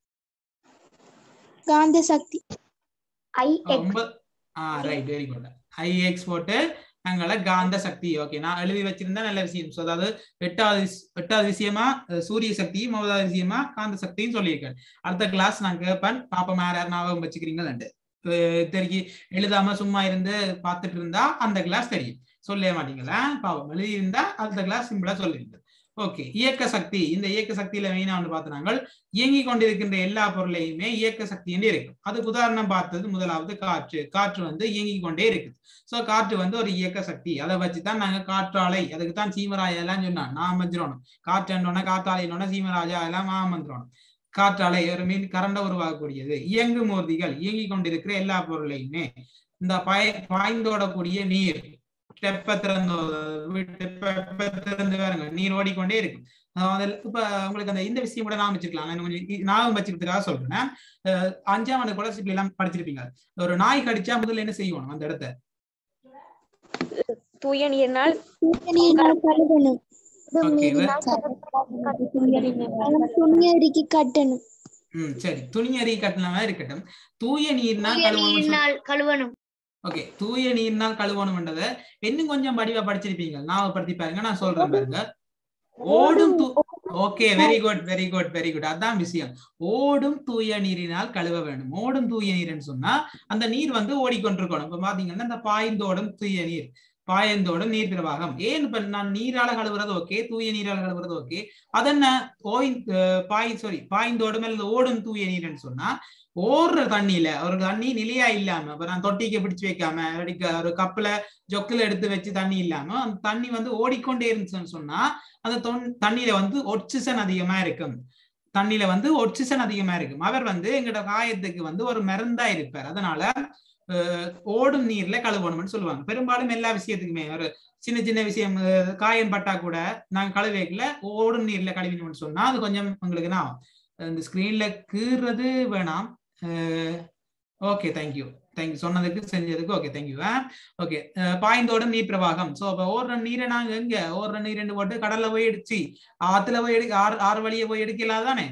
காந்த சக்தி ஐ ஒன்பது ஆ ரைட் வெரி குட் ஐஎக்ஸ் போட்டு அங்கள காந்த சக்தி ஓகே நான் எழுதி வச்சிருந்தா நல்ல விஷயம் ஸோ அதாவது எட்டாவது விஷ- எட்டாவது விஷயமா அஹ், சூரிய சக்தியும் ஒன்பதாவது விஷயமா காந்த சக்தியும் சொல்லியிருக்கேன் அடுத்த கிளாஸ் நான் கேட்பேன் பாப்பா யார் யார் ஞாபகம் வச்சுக்கிறீங்கன்னு தெரிஞ்சு எழுதாம சும்மா இருந்து பார்த்துட்டு இருந்தா அந்த கிளாஸ் தெரியும் சொல்லவே மாட்டீங்களா பாவம் எழுதி இருந்தா அந்த கிளாஸ் சிம்பிளா சொல்லிருக்கு ஓகே இயக்க சக்தி இந்த இயக்க சக்தியில மெயினா வந்து பார்த்தோம்னா இயங்கி கொண்டிருக்கின்ற எல்லா பொருளையுமே இயக்க சக்தி என்று இருக்கும் அதுக்கு உதாரணம் பார்த்தது முதலாவது காற்று காற்று வந்து இயங்கி கொண்டே இருக்குது சோ காற்று வந்து ஒரு இயக்க சக்தி அதை வச்சுதான் நாங்க காற்றாலை அதுக்கு தான் சீமராஜா எல்லாம் சொன்னா நான் மஞ்சிரோணும் காற்றுன்னொன்னே காற்றாலைன்னொன்னே சீமராஜா எல்லாம் ஆமந்திரோணும் காற்றாலை ஒரு மீன் கரண்ட உருவாகக்கூடியது இயங்கு மூர்த்திகள் இயங்கி கொண்டிருக்கிற எல்லா பொருளையுமே இந்த பாய் பாய்ந்தோடக்கூடிய நீர் தெப்ப திறந்தோ தெப்ப திறந்து பாருங்க நீர் ஓடிக்கொண்டே இருக்கும் அஹ் அதுல இப்ப உங்களுக்கு அந்த இந்த விஷயம் கூட நான் வச்சிருக்கலாம் நான் கொஞ்சம் இ- ஞாபகம் வச்சுக்கிறதுக்காக சொல்றேன் அஹ் அஞ்சாம் ஆண்டு குலசிப்பில் எல்லாம் படிச்சிருப்பீங்க ஒரு நாய் கடிச்சா முதல்ல என்ன செய்யணும் அந்த இடத்த தூய நீரினால் நீரினால் கழுவணும் Okay, துணியறிக்கி கட்டணும் ம் சரி துணியறி கட்டணமா இருக்கட்டும் தூய நீர்னால் கழுவணும் நீரினால் கழுவணும் ஓகே தூய நீர்னால் கழுவணும்ன்றத இன்னும் கொஞ்சம் வடிவா படிச்சிருப்பீங்க ஞாபகப்படுத்தி பாருங்க நான் சொல்றேன் பாருங்க ஓடும் தூ okay very good very good very good அதான் விஷயம் ஓடும் தூய நீரினால் கழுவ வேண்டும் ஓடும் தூய நீர்னு சொன்னா அந்த நீர் வந்து ஓடிக்கொண்டிருக்கணும் இப்ப பாத்தீங்கன்னா இந்த பாய்ந்தோடும் தூய நீர் பாயந்தோடும் நீர் பிரவாகம் ஏன் இப்ப நான் நீரால கழுவுறது ஓகே தூய நீரால கழுவுறது ஓகே அதென்ன ஓய் அஹ் பாய் சாரி பாய்ந்தோடும் அல்லது ஓடும் தூய நீர்னு சொன்னா ஓடுற தண்ணியில ஒரு தண்ணி நிலையா இல்லாம இப்ப நான் தொட்டிக்கு பிடிச்சு வைக்காம இல்லாட்டி க- ஒரு கப்புல ஜொக்குல எடுத்து வச்சு தண்ணி இல்லாம அந்த தண்ணி வந்து ஓடிக்கொண்டே இருந்துச்சுன்னு சொன்னா அந்த தொன்- தண்ணியில வந்து ஒட்சிசன் அதிகமா இருக்கும் தண்ணியில வந்து ஒட்சிசன் அதிகமா இருக்கும் அவர் வந்து எங்கட காயத்துக்கு வந்து ஒரு மருந்தா இருப்பார் அதனால அஹ், ஓடும் நீர்ல கழுவணும்னு சொல்லுவாங்க பெரும்பாலும் எல்லா விஷயத்துக்குமே ஒரு சின்ன சின்ன விஷயம் அஹ், காயம் பட்டா கூட நாங்க கழுவேக்கல ஓடும் நீர்ல கழுவினோம்னு சொன்னா அது கொஞ்சம் உங்களுக்கு நான் இந்த ஸ்கிரீன்ல கீறது வேணாம் ஓகே தேங்க்யூ தேங்க்யூ சொன்னதுக்கு செஞ்சதுக்கு ஓகே தேங்க்யூ ஓகே பாய்ந்தோடும் நீர் பிரவாகம் சோ அப்ப ஓடுற நீரை நாங்க எங்க ஓடுற நீர் ரெண்டு போட்டு கடல்ல போய் எடுச்சு ஆத்துல போய் எடுக்க ஆறு ஆறு வழியை போய் எடுக்கலாம் தானே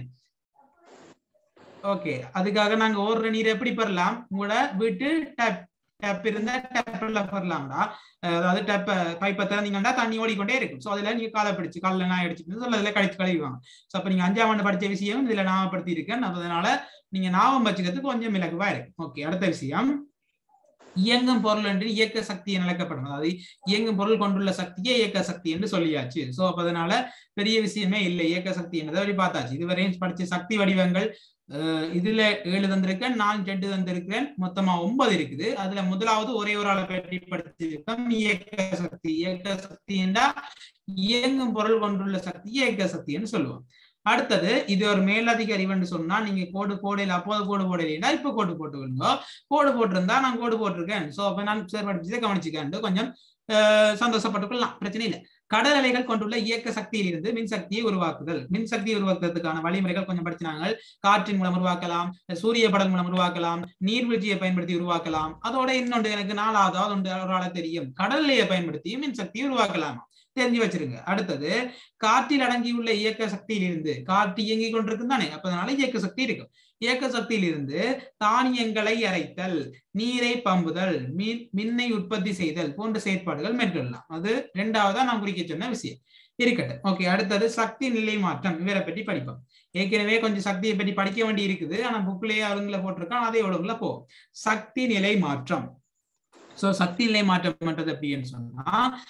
ஓகே அதுக்காக நாங்க ஓடுற நீர் எப்படி பெறலாம் உங்களோட வீட்டு டேப் டேப் இருந்தா டேப்ல பெறலாம்டா அஹ் அதாவது டேப்ப பைப்பை திறந்தீங்கன்னா தண்ணி ஓடிக்கொண்டே இருக்கும் சோ அதுல நீங்க காலை பிடிச்சு காலில் நான் அடிச்சுட்டு சொல்ல அதுல கழிச்சு கழுவிவாங்க சோ அப்ப நீங்க அஞ்சாம் ஆண்டு படிச்ச விஷயம் இதுல ஞாபகப்படுத்தி இருக்கேன் அதனால நீங்க ஞாபகம் வச்சுக்கிறதுக்கு கொஞ்சம் இலகுவா இருக்கு ஓகே அடுத்த விஷயம் இயங்கும் பொருள் என்று இயக்க சக்தி என அழைக்கப்படும் அதாவது இயங்கும் பொருள் கொண்டுள்ள சக்தியே இயக்க சக்தி என்று சொல்லியாச்சு சோ அப்ப அதனால பெரிய விஷயமே இல்லை இயக்க சக்தி என்றதை அப்படி பார்த்தாச்சு இதுவரையும் படிச்ச சக்தி வடிவங்கள் அஹ் இதுல ஏழு தந்திருக்கேன் நான் ரெண்டு தந்திருக்கிறேன் மொத்தமா ஒன்பது இருக்குது அதுல முதலாவது ஒரே ஒரு ஆளை பற்றி படிச்சிருக்கோம் இயக்க சக்தி இயக்க சக்தி என்றா இயங்கும் பொருள் கொண்டுள்ள சக்தி இயக்க சக்தின்னு சொல்லுவோம் அடுத்தது இது ஒரு மேலதிக அறிவுன்னு சொன்னா நீங்க கோடு போடையில அப்போது கோடு போடலைன்னா இப்ப கோடு போட்டுக்கோங்க கோடு போட்டிருந்தா நான் கோடு போட்டிருக்கேன் சோ அப்ப நான் சேர் படிச்சதை கவனிச்சுக்கேன் கொஞ்சம் அஹ், சந்தோஷப்பட்டுக்கொள்ளலாம் பிரச்சனை இல்லை கடல் அலைகள் கொண்டுள்ள இயக்க சக்தியிலிருந்து மின்சக்தியை உருவாக்குதல் மின்சக்தியை உருவாக்குறதுக்கான வழிமுறைகள் கொஞ்சம் படிச்சினாங்க காற்றின் மூலம் உருவாக்கலாம் சூரிய படல் மூலம் உருவாக்கலாம் நீர்வீழ்ச்சியை பயன்படுத்தி உருவாக்கலாம் அதோட இன்னொன்று எனக்கு நாலாவது ஒன்று ஒரு ஆள தெரியும் கடல்லையை பயன்படுத்தி மின்சக்தியை உருவாக்கலாம் தெரிஞ்சு வச்சிருங்க அடுத்தது காற்றில் அடங்கியுள்ள இயக்க சக்தியிலிருந்து காற்று இயங்கிக் கொண்டிருக்கு தானே அப்ப அதனால இயக்க சக்தி இருக்கும் இயக்க சக்தியிலிருந்து தானியங்களை அரைத்தல் நீரை பம்புதல் மின் மின்னை உற்பத்தி செய்தல் போன்ற செயற்பாடுகள் மேற்கொள்ளலாம் அது ரெண்டாவதா நான் குறிக்க சொன்ன விஷயம் இருக்கட்டும் ஓகே அடுத்தது சக்தி நிலை மாற்றம் இவரை பற்றி படிப்போம் ஏற்கனவே கொஞ்சம் சக்தியை பற்றி படிக்க வேண்டி இருக்குது ஆனா புக்லயே அவங்கள போட்டிருக்கான் அதே ஒழுங்குல போ சக்தி நிலை மாற்றம் சோ சக்தி நிலை மாற்றம்ன்றது எப்படின்னு சொன்னா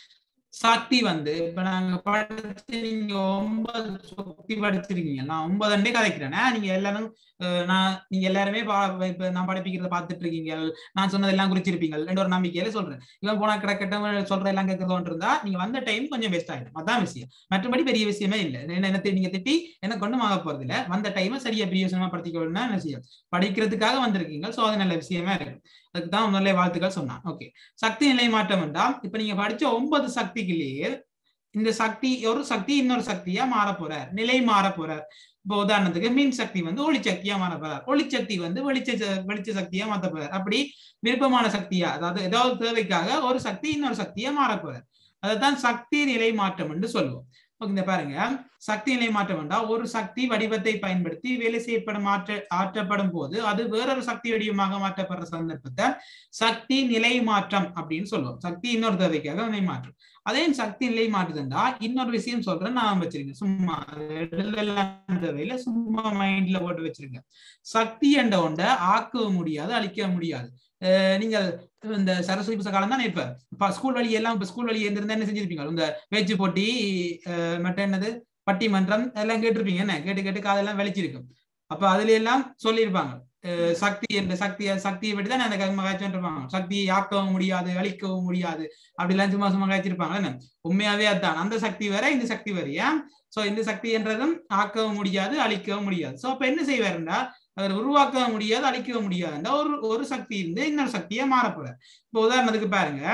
சக்தி வந்து இப்ப நாங்க படிச்சு நீங்க ஒன்பது சக்தி படிச்சிருக்கீங்க நான் ஒன்பது அண்டே கதைக்கிறேன் நீங்க எல்லாரும் அஹ், நான் நீங்க எல்லாருமே பா- இப்ப நான் படிப்பிக்கிறத பாத்துட்டு இருக்கீங்க நான் சொன்னதெல்லாம் குறிச்சிருப்பீங்க ரெண்டு ஒரு நம்பிக்கையில சொல்றேன் இவன் போனா கிடக்கட்டும் சொல்ற எல்லாம் கேட்கறதோன்னு இருந்தா நீங்க வந்த டைம் கொஞ்சம் வேஸ்ட் ஆயிடும் அதான் விஷயம் மற்றபடி பெரிய விஷயமே இல்லை என்ன என்ன தி- நீங்க திட்டி எனக்கு ஒண்ணும் ஆக போறது இல்ல வந்த டைமை சரியா பிரியோசனமா படுத்திக்கணும்னா விஷயம் படிக்கிறதுக்காக வந்திருக்கீங்க சோ அது நல்ல விஷயமா இருக்கு அதுக்கு தான் முதல்ல வாழ்த்துக்கள் சொன்னான் ஓகே சக்தி நிலை மாற்றம் என்றால் இப்ப நீங்க படிச்ச ஒன்பது சக்திக்குள்ளேயே இந்த சக்தி ஒரு சக்தி இன்னொரு சக்தியா மாற போறார் நிலை மாற போறார் இப்போ உதாரணத்துக்கு மின் சக்தி வந்து ஒளிச்சக்தியா மாற போறார் ஒளிச்சக்தி வந்து வெளிச்ச ச- வெளிச்ச சக்தியா மாத்த போறார் அப்படி விருப்பமான சக்தியா அதாவது ஏதாவது தேவைக்காக ஒரு சக்தி இன்னொரு சக்தியா மாற போறார் அதைத்தான் சக்தி நிலை மாற்றம் என்று சொல்லுவோம் ஓகே, இந்த பாருங்க சக்தி நிலை மாற்றம் என்றால் ஒரு சக்தி வடிவத்தை பயன்படுத்தி வேலை செய்யப்படும் மாற்ற ஆற்றப்படும் போது அது வேறொரு சக்தி வடிவமாக மாற்றப்படுற சந்தர்ப்பத்தை சக்தி நிலை மாற்றம் அப்படின்னு சொல்லுவோம் சக்தி இன்னொரு தேவைக்காக நிலை மாற்றம் அதே சக்தி நிலை மாற்றுதுண்டா இன்னொரு விஷயம் சொல்றேன் நான் வச்சிருங்க சும்மா அது எழுதலாம் தேவையில்ல சும்மா மைண்ட்ல போட்டு வச்சிருங்க சக்தி என்ற ஒன்றை ஆக்க முடியாது அழிக்க முடியாது அஹ் நீங்கள் இந்த சரஸ்வதி புஸ்தக காலம் தானே இப்ப இப்ப ஸ்கூல் வழி எல்லாம் இப்ப ஸ்கூல் வழி இருந்திருந்தா என்ன செஞ்சிருப்பீங்க இந்த பேச்சு போட்டி அஹ் மற்ற என்னது பட்டிமன்றம் எல்லாம் கேட்டிருப்பீங்க என்ன கேட்டு கேட்டு காதெல்லாம் வெளிச்சிருக்கும் அப்ப அதுல எல்லாம் சொல்லியிருப்பாங்க அஹ் சக்தி என்ற சக்தியை சக்தியை பற்றி தான் அந்த காய்ச்சல் இருப்பாங்க சக்தியை ஆக்கவும் முடியாது அழிக்கவும் முடியாது அப்படிலாம் சும்மா சும்மா காய்ச்சிருப்பாங்க என்ன உண்மையாவே அதான் அந்த சக்தி வேற இந்த சக்தி வேற ஏன் சோ இந்த சக்தி என்றதும் ஆக்கவும் முடியாது அழிக்கவும் முடியாது சோ அப்ப என்ன செய்வாருன்னா அவர் உருவாக்கவும் முடியாது அழிக்கவும் முடியாது ஒரு ஒரு சக்தி இருந்து இன்னொரு சக்தியா மாறப்போறார் இப்போ உதாரணத்துக்கு பாருங்க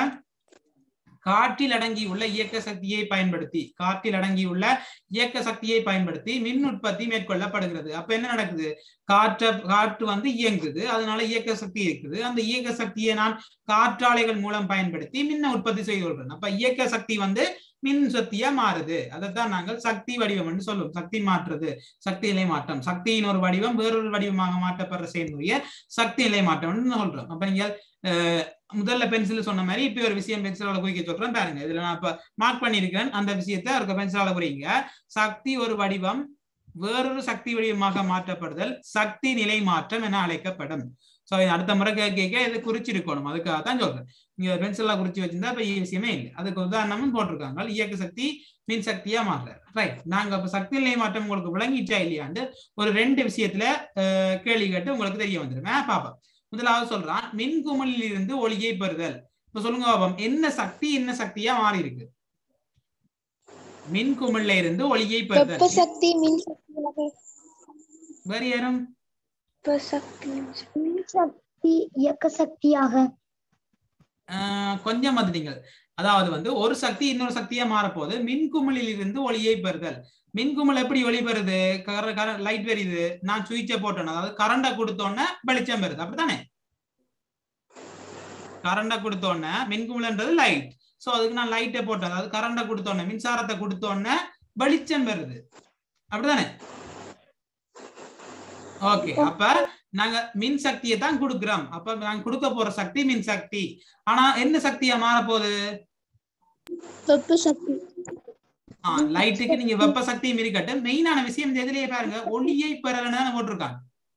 காற்றில் அடங்கியுள்ள இயக்க சக்தியை பயன்படுத்தி காற்றில் அடங்கியுள்ள இயக்க சக்தியை பயன்படுத்தி மின் உற்பத்தி மேற்கொள்ளப்படுகிறது அப்ப என்ன நடக்குது காற்ற காற்று வந்து இயங்குது அதனால இயக்க சக்தி இருக்குது அந்த இயக்க சக்தியை நான் காற்றாலைகள் மூலம் பயன்படுத்தி மின்ன உற்பத்தி செய்து கொள்றேன் அப்ப இயக்க சக்தி வந்து மின் சக்தியா மாறுது அதைத்தான் நாங்கள் சக்தி வடிவம் என்று சொல்லுவோம் சக்தி மாற்றுறது சக்தி நிலை மாற்றம் சக்தியின் ஒரு வடிவம் வேறொரு வடிவமாக மாற்றப்படுற செயல்முறைய சக்தி நிலை மாற்றம்னு சொல்றோம் அப்ப நீங்க அஹ், முதல்ல பென்சில் சொன்ன மாதிரி இப்ப ஒரு விஷயம் பென்சிலால குறிக்க சொல்றேன் பாருங்க இதுல நான் இப்ப மார்க் பண்ணிருக்கேன் அந்த விஷயத்தை இருக்க பென்சிலால குறிங்க சக்தி ஒரு வடிவம் வேறொரு சக்தி வடிவமாக மாற்றப்படுதல் சக்தி நிலை மாற்றம் என அழைக்கப்படும் சோ அடுத்த முறை கேட்க கேட்க இது குறிச்சிருக்கணும் அதுக்காக தான் சொல்றேன் நீங்க பென்சிலா குறிச்சு வச்சிருந்தா பெரிய விஷயமே இல்லை அதுக்கு உதாரணமும் போட்டிருக்காங்க இயக்க சக்தி மின் சக்தியா மாறுற ரைட் நாங்க இப்ப சக்தி நிலை மாற்றம் உங்களுக்கு விளங்கிட்டா இல்லையாண்டு ஒரு ரெண்டு விஷயத்துல அஹ், கேள்வி கேட்டு உங்களுக்கு தெரிய வந்துருங்க பாப்பா முதலாவது சொல்றான் மின் குமிழில் இருந்து ஒளியை பெறுதல் இப்ப சொல்லுங்க பாப்போம் என்ன சக்தி என்ன சக்தியா மாறி இருக்கு மின் குமிழ்ல இருந்து ஒளியை வெப்ப பெறுதல் சக்தி மின் சக்தியாக வேற யாரும் வெப்ப சக்தி மின் சக்தி இயக்க சக்தியாக ஆஹ் கொஞ்சம் வந்துட்டீங்க அதாவது வந்து ஒரு சக்தி இன்னொரு சக்தியா மாறப்போகுது மின்குமிழில் இருந்து ஒளியை பெறுதல் மின்குமிழ் எப்படி ஒளி பெறுது லைட் வருது நான் சுவிட்சை போட்டேன் அதாவது கரண்டை கொடுத்தோன்னே வெளிச்சம் வருது அப்படித்தானே கரண்டை கொடுத்தோன்னே மின்குமிழ்ன்றது லைட் சோ அதுக்கு நான் லைட்டை போட்டேன் அதாவது கரண்டை கொடுத்தோன்னே மின்சாரத்தை கொடுத்தோன்னே வெளிச்சம் வருது அப்படிதானே ஓகே அப்ப நாங்க மின் சக்தியை தான் கொடுக்கிறோம் அப்ப நாங்க கொடுக்க போற சக்தி மின் சக்தி ஆனா என்ன சக்தியா மாற போகுது வெப்ப சக்தி லைட்டுக்கு நீங்க வெப்ப சக்தியும் இருக்கட்டு மெயினான விஷயம் இந்த இதுலயே பாருங்க ஒளியை பெறலன்னு போட்டிருக்காங்க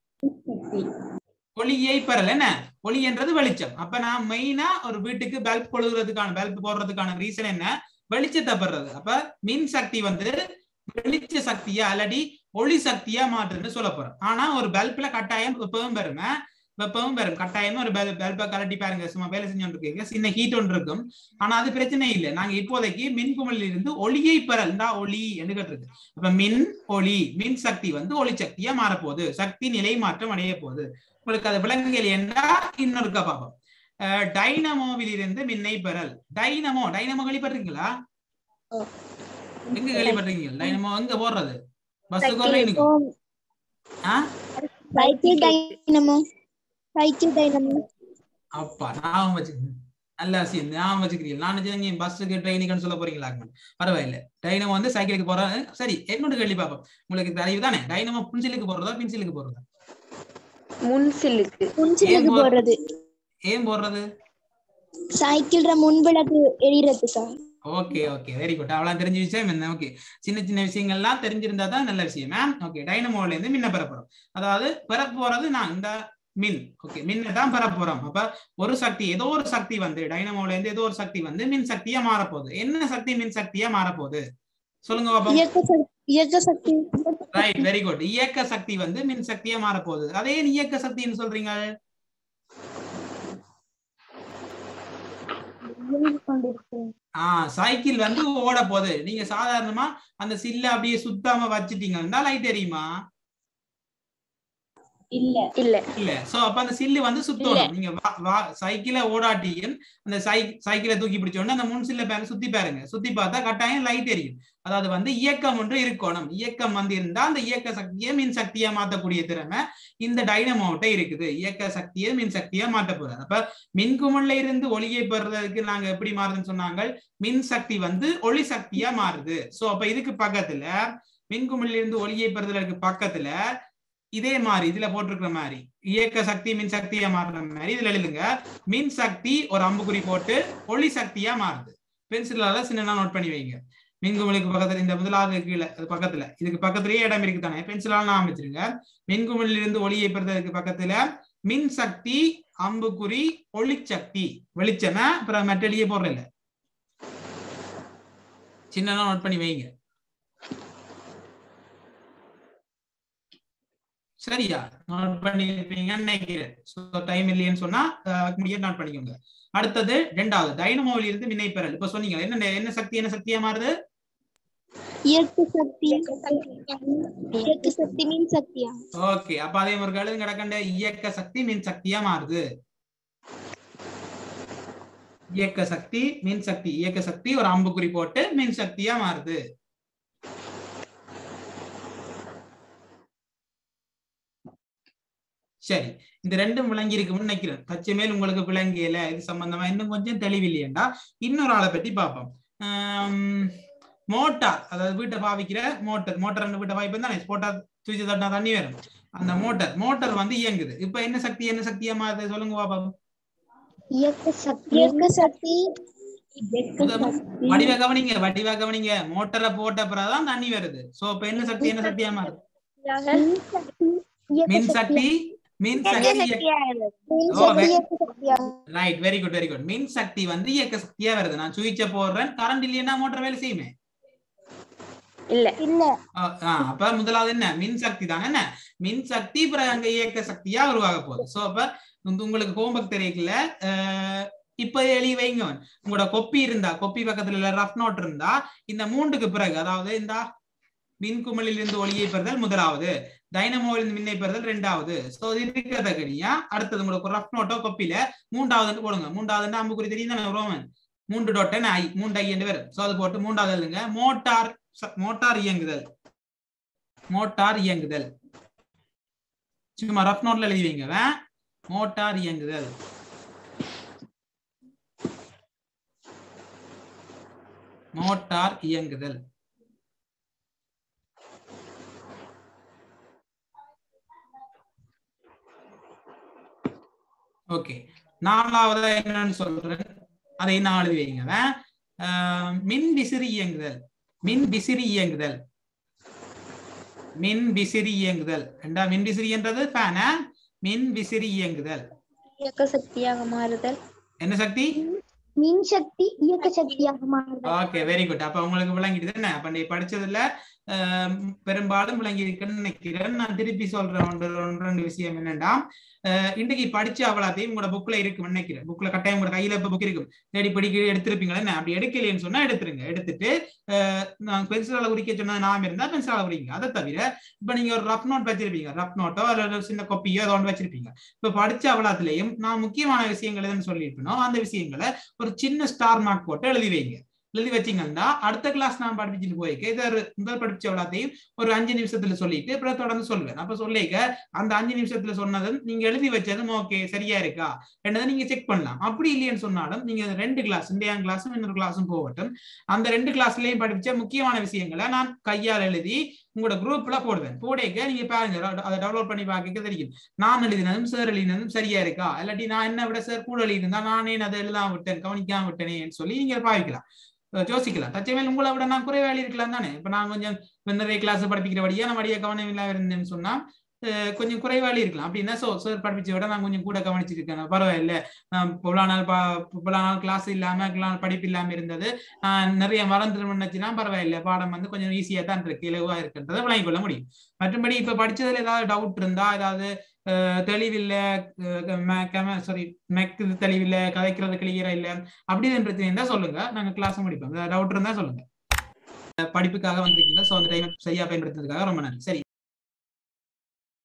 ஒளியை பெறல என்ன ஒளி என்றது வெளிச்சம் அப்ப நான் மெயினா ஒரு வீட்டுக்கு பல்ப் கொழுகிறதுக்கான பல்ப் போடுறதுக்கான ரீசன் என்ன வெளிச்சத்தை பெறது அப்ப மின் சக்தி வந்து வெளிச்ச சக்தியா அல்லாடி ஒளி சக்தியா மாற்றுன்னு சொல்ல போறோம் ஆனா ஒரு பல்ப்ல கட்டாயம் எப்பவும் பெருமை வெப்பமும் வரும் கட்டாயமா ஒரு பல்பை கலட்டி பாருங்க சும்மா வேலை செஞ்சோன்னு இருக்கீங்க சின்ன ஹீட் ஒன்று இருக்கும் ஆனா அது பிரச்சனை இல்லை நாங்க இப்போதைக்கு மின்குமிழில் இருந்து ஒளியை பெறல்டா ஒளி என்று கேட்டிருக்கு அப்ப மின் ஒளி மின் சக்தி வந்து ஒளி சக்தியா மாறப்போகுது சக்தி நிலை மாற்றம் அடைய போகுது உங்களுக்கு அது விலங்குகள் என்ன இன்னொருக்கா பார்ப்போம் அஹ் டைனமோவில் இருந்து மின்னை பெறல் டைனமோ டைனமோ கேள்விப்பட்டிருக்கீங்களா எங்க கேள்விப்பட்டிருக்கீங்க டைனமோ எங்க போடுறது பஸ்ஸுக்கு ட்ரெயினுக்கு ஆ சைக்கிள் டைனமோ சைக்கிள் டைனமோ அப்பா ஞாபகம் வச்சுக்கணும் நல்ல விஷயம் ஞாபகம் வச்சுக்கிறீங்க நான் நினைச்சேன் பஸ்ஸுக்கு ட்ரெயினுக்குன்னு சொல்ல போறீங்களா பரவாயில்ல டைனமோ வந்து சைக்கிளுக்கு போறது சரி என்னோட கேள்வி பார்ப்போம் உங்களுக்கு தெரியும் தானே டைனமோ புன்சிலுக்கு போடுறதா பின்சிலுக்கு போடுறதா முன்சிலுக்கு முன்சிலுக்கு ஏன் போ- போடுறது ஏன் போடுறது சைக்கிள்ற முன்விளக்கு எரியறதுக்கா ஓகே ஓகே வெரி குட் அவ்வளவு தெரிஞ்ச விஷயம் என்ன ஓகே சின்ன சின்ன விஷயங்கள்லாம் தெரிஞ்சிருந்தா தான் நல்ல விஷயம் மேம் ஓகே டைனமோல இருந்து மின்ன பெறப்போறோம் அதாவது பெறப்போறது நான் இந்த மின் ஓகே மின்னை தான் பெற போறோம் அப்ப ஒரு சக்தி ஏதோ ஒரு சக்தி வந்து டைனமோல இருந்து ஏதோ ஒரு சக்தி வந்து மின் சக்தியா மாறப்போகுது என்ன சக்தி மின் சக்தியா மாறப்போகுது சொல்லுங்க பாப்போம் இயக்க சக்தி இயக்க சக்தி ரைட் வெரி குட் இயக்க சக்தி வந்து மின் சக்தியா மாறப்போகுது அதே இயக்க சக்தின்னு சொல்றீங்க இயங்கிக் கொண்டிருக்கிறேன் ஆஹ் சைக்கிள் வந்து ஓட போகுது நீங்க சாதாரணமா அந்த சில்ல அப்படியே சுத்தாம வச்சிட்டீங்கன்னா லைட் எரியுமா இல்ல இல்ல சோ அப்ப அந்த சில்லு வந்து சுத்தணும் நீங்க வா- வா- சைக்கிள ஓடாட்டியும் அந்த சை சைக்கிளை தூக்கி பிடிச்ச உடனே அந்த முன் சில்ல பாருங்க சுத்தி பாருங்க சுத்தி பார்த்தா கட்டாயம் லைட் எரியும் அதாவது வந்து இயக்கம் ஒன்று இருக்கணும் இயக்கம் வந்து இருந்தா அந்த இயக்க சக்தியை மின் சக்தியா மாத்தக்கூடிய திறமை இந்த டைனமோட்ட இருக்குது இயக்க சக்தியை மின் சக்தியா மாத்த போறாரு அப்ப மின்குமிழ்ல இருந்து ஒளியை பெறுறதுக்கு நாங்க எப்படி மாறுதுன்னு சொன்னாங்க மின் சக்தி வந்து ஒளி சக்தியா மாறுது சோ அப்ப இதுக்கு பக்கத்துல மின்குமிழ்ல இருந்து ஒளியை பெறுதலுக்கு பக்கத்துல இதே மாதிரி இதுல போட்டிருக்கிற மாதிரி இயக்க சக்தி மின் சக்தியா மாறுற மாதிரி இதுல எழுதுங்க மின் சக்தி ஒரு அம்புக்குறி போட்டு ஒளி சக்தியா மாறுது பென்சிலால சின்ன நோட் பண்ணி வைங்க மின்குமிழுக்கு பக்கத்துல இந்த முதலாவது கீழே அது பக்கத்துல இதுக்கு பக்கத்துலயே இடம் இருக்கு தானே பென்சிலால நான் அமைச்சிருங்க மின்குமிழில் இருந்து ஒளியை பெறுறதுக்கு பக்கத்துல மின் சக்தி அம்புக்குறி ஒளிச்சக்தி வெளிச்சமே அப்புறம் மெட்டலியே போடுறல சின்னதா நோட் பண்ணி வைங்க சரியா நோட் பண்ணிருப்பீங்கன்னு நினைக்கிறேன் ஸோ டைம் இல்லைன்னு சொன்னா முடிய நோட் பண்ணிக்கோங்க அடுத்தது ரெண்டாவது டைனமோவில் இருந்து வினை பெறல் இப்ப சொன்னீங்க என்ன என்ன சக்தி என்ன சக்தியா மாறுது இயக்க சக்தி இயக்க சக்தி மின் சக்தியா ஓகே அப்ப அதே ஒரு கழுது கிடக்கண்ட இயக்க சக்தி மின் சக்தியா மாறுது இயக்க சக்தி மின் சக்தி இயக்க சக்தி ஒரு அம்புக்குறி போட்டு மின் சக்தியா மாறுது சரி இந்த ரெண்டும் விளங்கி இருக்கும்னு நினைக்கிறேன் தச்சமேல் உங்களுக்கு விளங்கியல இது சம்பந்தமா இன்னும் கொஞ்சம் தெளிவில்லையேண்டா இன்னொரு ஆளை பத்தி பார்ப்போம் ஆம், மோட்டார் அதாவது வீட்டை பாவிக்கிற மோட்டர் மோட்டார் வீட்டை பாவிப்போம் தானே போட்டா சுவிட்ச் தட்டினா தண்ணி வரும் அந்த மோட்டார் மோட்டார் வந்து இயங்குது இப்ப என்ன சக்தி என்ன சக்தியா மாறுது சொல்லுங்க பாப்போம் இயக்க சக்தி இயக்க சக்தி வடிவ கவனிங்க வடிவ கவனிங்க மோட்டரை போட்ட பிறகுதான் தண்ணி வருது சோ இப்ப என்ன சக்தி என்ன சக்தியா மாறுது மின் சக்தி இயக்க மின் சக்தி மின் சக்தி மின் ஓ, சக்தி வே- இயக்க சக்தியா right very good very good மின் சக்தி வந்து இயக்க சக்தியா வருது நான் சுவிட்ச போடுறேன் கரண்ட் இல்லையா மோட்டர் வேலை செய்யுமே இல்ல இல்ல ஆ, ஆ, அப்ப முதலாவது என்ன மின் சக்தி தானே என்ன மின் சக்தி பிறகு அங்க இயக்க சக்தியா உருவாக போகுது சோ அப்ப உங்க- உங்களுக்கு ஹோம்ஒர்க் தெரியல அஹ், இப்ப எழுதி வைங்க உங்களோட கொப்பி இருந்தா கொப்பி பக்கத்துல ரஃப் நோட் இருந்தா இந்த மூன்றுக்கு பிறகு அதாவது இந்த மின்குமிழில் இருந்து ஒளியை பெறுதல் முதலாவது டைனமோவில் இருந்து மின்னை பெறுதல் ரெண்டாவது சோ இது இருக்கிறத கனியா அடுத்தது உங்களுக்கு ரஃப் நோட்டோ கொப்பில மூன்றாவது போடுங்க மூன்றாவது அம்புக்குறி தெரியும் தானே ரோமன் மூன்று டொட்டன் ஐ மூன்று ஐ என்று வரும் சோ அது போட்டு மூன்றாவது எழுதுங்க மோட்டார் ச- மோட்டார் இயங்குதல் மோட்டார் இயங்குதல் சும்மா ரஃப் நோட்ல எழுதி வைங்க வே. மோட்டார் இயங்குதல் மோட்டார் இயங்குதல் ஓகே நாலாவது என்னன்னு சொல்றேன் அதை நான் எழுதி வைங்க வே. ஆஹ், மின் விசிறி இயங்குதல் மின் விசிறி இயங்குதல் மின் விசிறி இயங்குதல் ரெண்டா மின் விசிறி என்றது ஃபேனா மின் விசிறி இயங்குதல் இயக்க சக்தியாக மாறுதல் என்ன சக்தி மின்சக்தி இயக்க சக்தியாக மாறுதல் ஓகே வெரி குட் அப்ப உங்களுக்கு விளங்கிடுது என்ன அப்ப நீ படிச்சதுல ஆஹ், பெரும்பாலும் விளங்கி இருக்குன்னு நினைக்கிறேன் நான் திருப்பி சொல்றேன் ஒன்று ஒன்று ரெண்டு விஷயம் என்னன்னா ஆஹ், இன்றைக்கு படிச்ச அவ்வளோத்தையும் உங்களோட புக்ல இருக்குன்னு நினைக்கிறேன் புக்ல கட்டாயம் உங்களோட கையில இப்ப புக் இருக்கும் தேடி படிக்க எடுத்திருப்பீங்களா என்ன அப்படி எடுக்கலைன்னு சொன்னா எடுத்துருங்க எடுத்துட்டு ஆஹ், நான் பென்சிலால குறிக்க சொன்னது நாம இருந்தா பென்சிலால குறிங்க அதை தவிர இப்ப நீங்க ஒரு ரஃப் நோட் வச்சிருப்பீங்க ரஃப் நோட்டோ அல்லது ஒரு சின்ன கொப்பியோ ஏதோ ஒன்று வச்சிருப்பீங்க இப்ப படிச்ச அவ்வளோத்துலயும் நான் முக்கியமான விஷயங்கள் எதுன்னு சொல்லியிருப்பேனோ அந்த விஷயங்களை ஒரு சின்ன ஸ்டார் மார்க் போட்டு எழுதி வைங்க எழுதி வச்சீங்கன்னா அடுத்த கிளாஸ் நான் படிச்சுட்டு போய்க்க இதை ஒரு முதல் படிச்ச எல்லாத்தையும் ஒரு அஞ்சு நிமிஷத்துல சொல்லிட்டு அப்புறம் தொடர்ந்து சொல்லுவேன் அப்ப சொல்லிக்க அந்த அஞ்சு நிமிஷத்துல சொன்னதும் நீங்க எழுதி வச்சதும் ஓகே சரியா இருக்கா என்னதை நீங்க செக் பண்ணலாம் அப்படி இல்லைன்னு சொன்னாலும் நீங்க ரெண்டு கிளாஸ் இந்தியா கிளாஸும் இன்னொரு கிளாஸும் போகட்டும் அந்த ரெண்டு கிளாஸ்லயும் படிச்ச முக்கியமான விஷயங்களை நான் கையால் எழுதி உங்களோட குரூப்ல போடுவேன் போடேக்க நீங்க பாருங்க அதை டவுன்லோட் பண்ணி பார்க்க தெரியும் நான் எழுதினதும் சார் எழுதினதும் சரியா இருக்கா இல்லாட்டி நான் என்ன விட சார் கூட எழுதியிருந்தா நானே அதை எழுதாம விட்டேன் கவனிக்காம விட்டேனேன்னு சொல்லி நீங்க பாவிக்கலாம் அஹ் யோசிக்கலாம் தச்சமேல் உங்களை விட நான் குறைவா எழுதிருக்கலாம் தானே இப்ப நான் கொஞ்சம் இப்ப நிறைய கிளாஸ் படிப்பிக்கிறபடியா நம்ம அடியே கவனம் இல்லாம இருந்தேன்னு சொன்னா அஹ் கொஞ்சம் குறைவாளி இருக்கலாம் அப்படின்னா சோ சார் படிப்பிச்ச விட நான் கொஞ்சம் கூட கவனிச்சிருக்கேன் பரவாயில்ல நான் இவ்வளவு நாள் பா இவ்வளவு நாள் கிளாஸ் இல்லாம இவ்வளவு நாள் படிப்பு இல்லாம இருந்தது நான் நிறைய மறந்துருச்சுன்னா பரவாயில்ல பாடம் வந்து கொஞ்சம் ஈஸியா தான் இருக்கு இலகுவா இருக்குன்றதை விளங்கிக் கொள்ள முடியும் மற்றபடி இப்ப படிச்சதுல ஏதாவது டவுட் இருந்தா ஏதாவது அஹ், தெளிவில்ல சாரி மெக்கு தெளிவில்ல கதைக்கிறது கிளியரா இல்ல அப்படின்னு பிரச்சனை இருந்தா சொல்லுங்க நாங்க கிளாஸ் முடிப்போம் டவுட் இருந்தா சொல்லுங்க அஹ் படிப்புக்காக வந்திருக்கீங்க சோ அந்த டைம் சரியா பயன்படுத்துறதுக்காக ரொம்ப நன்றி சரி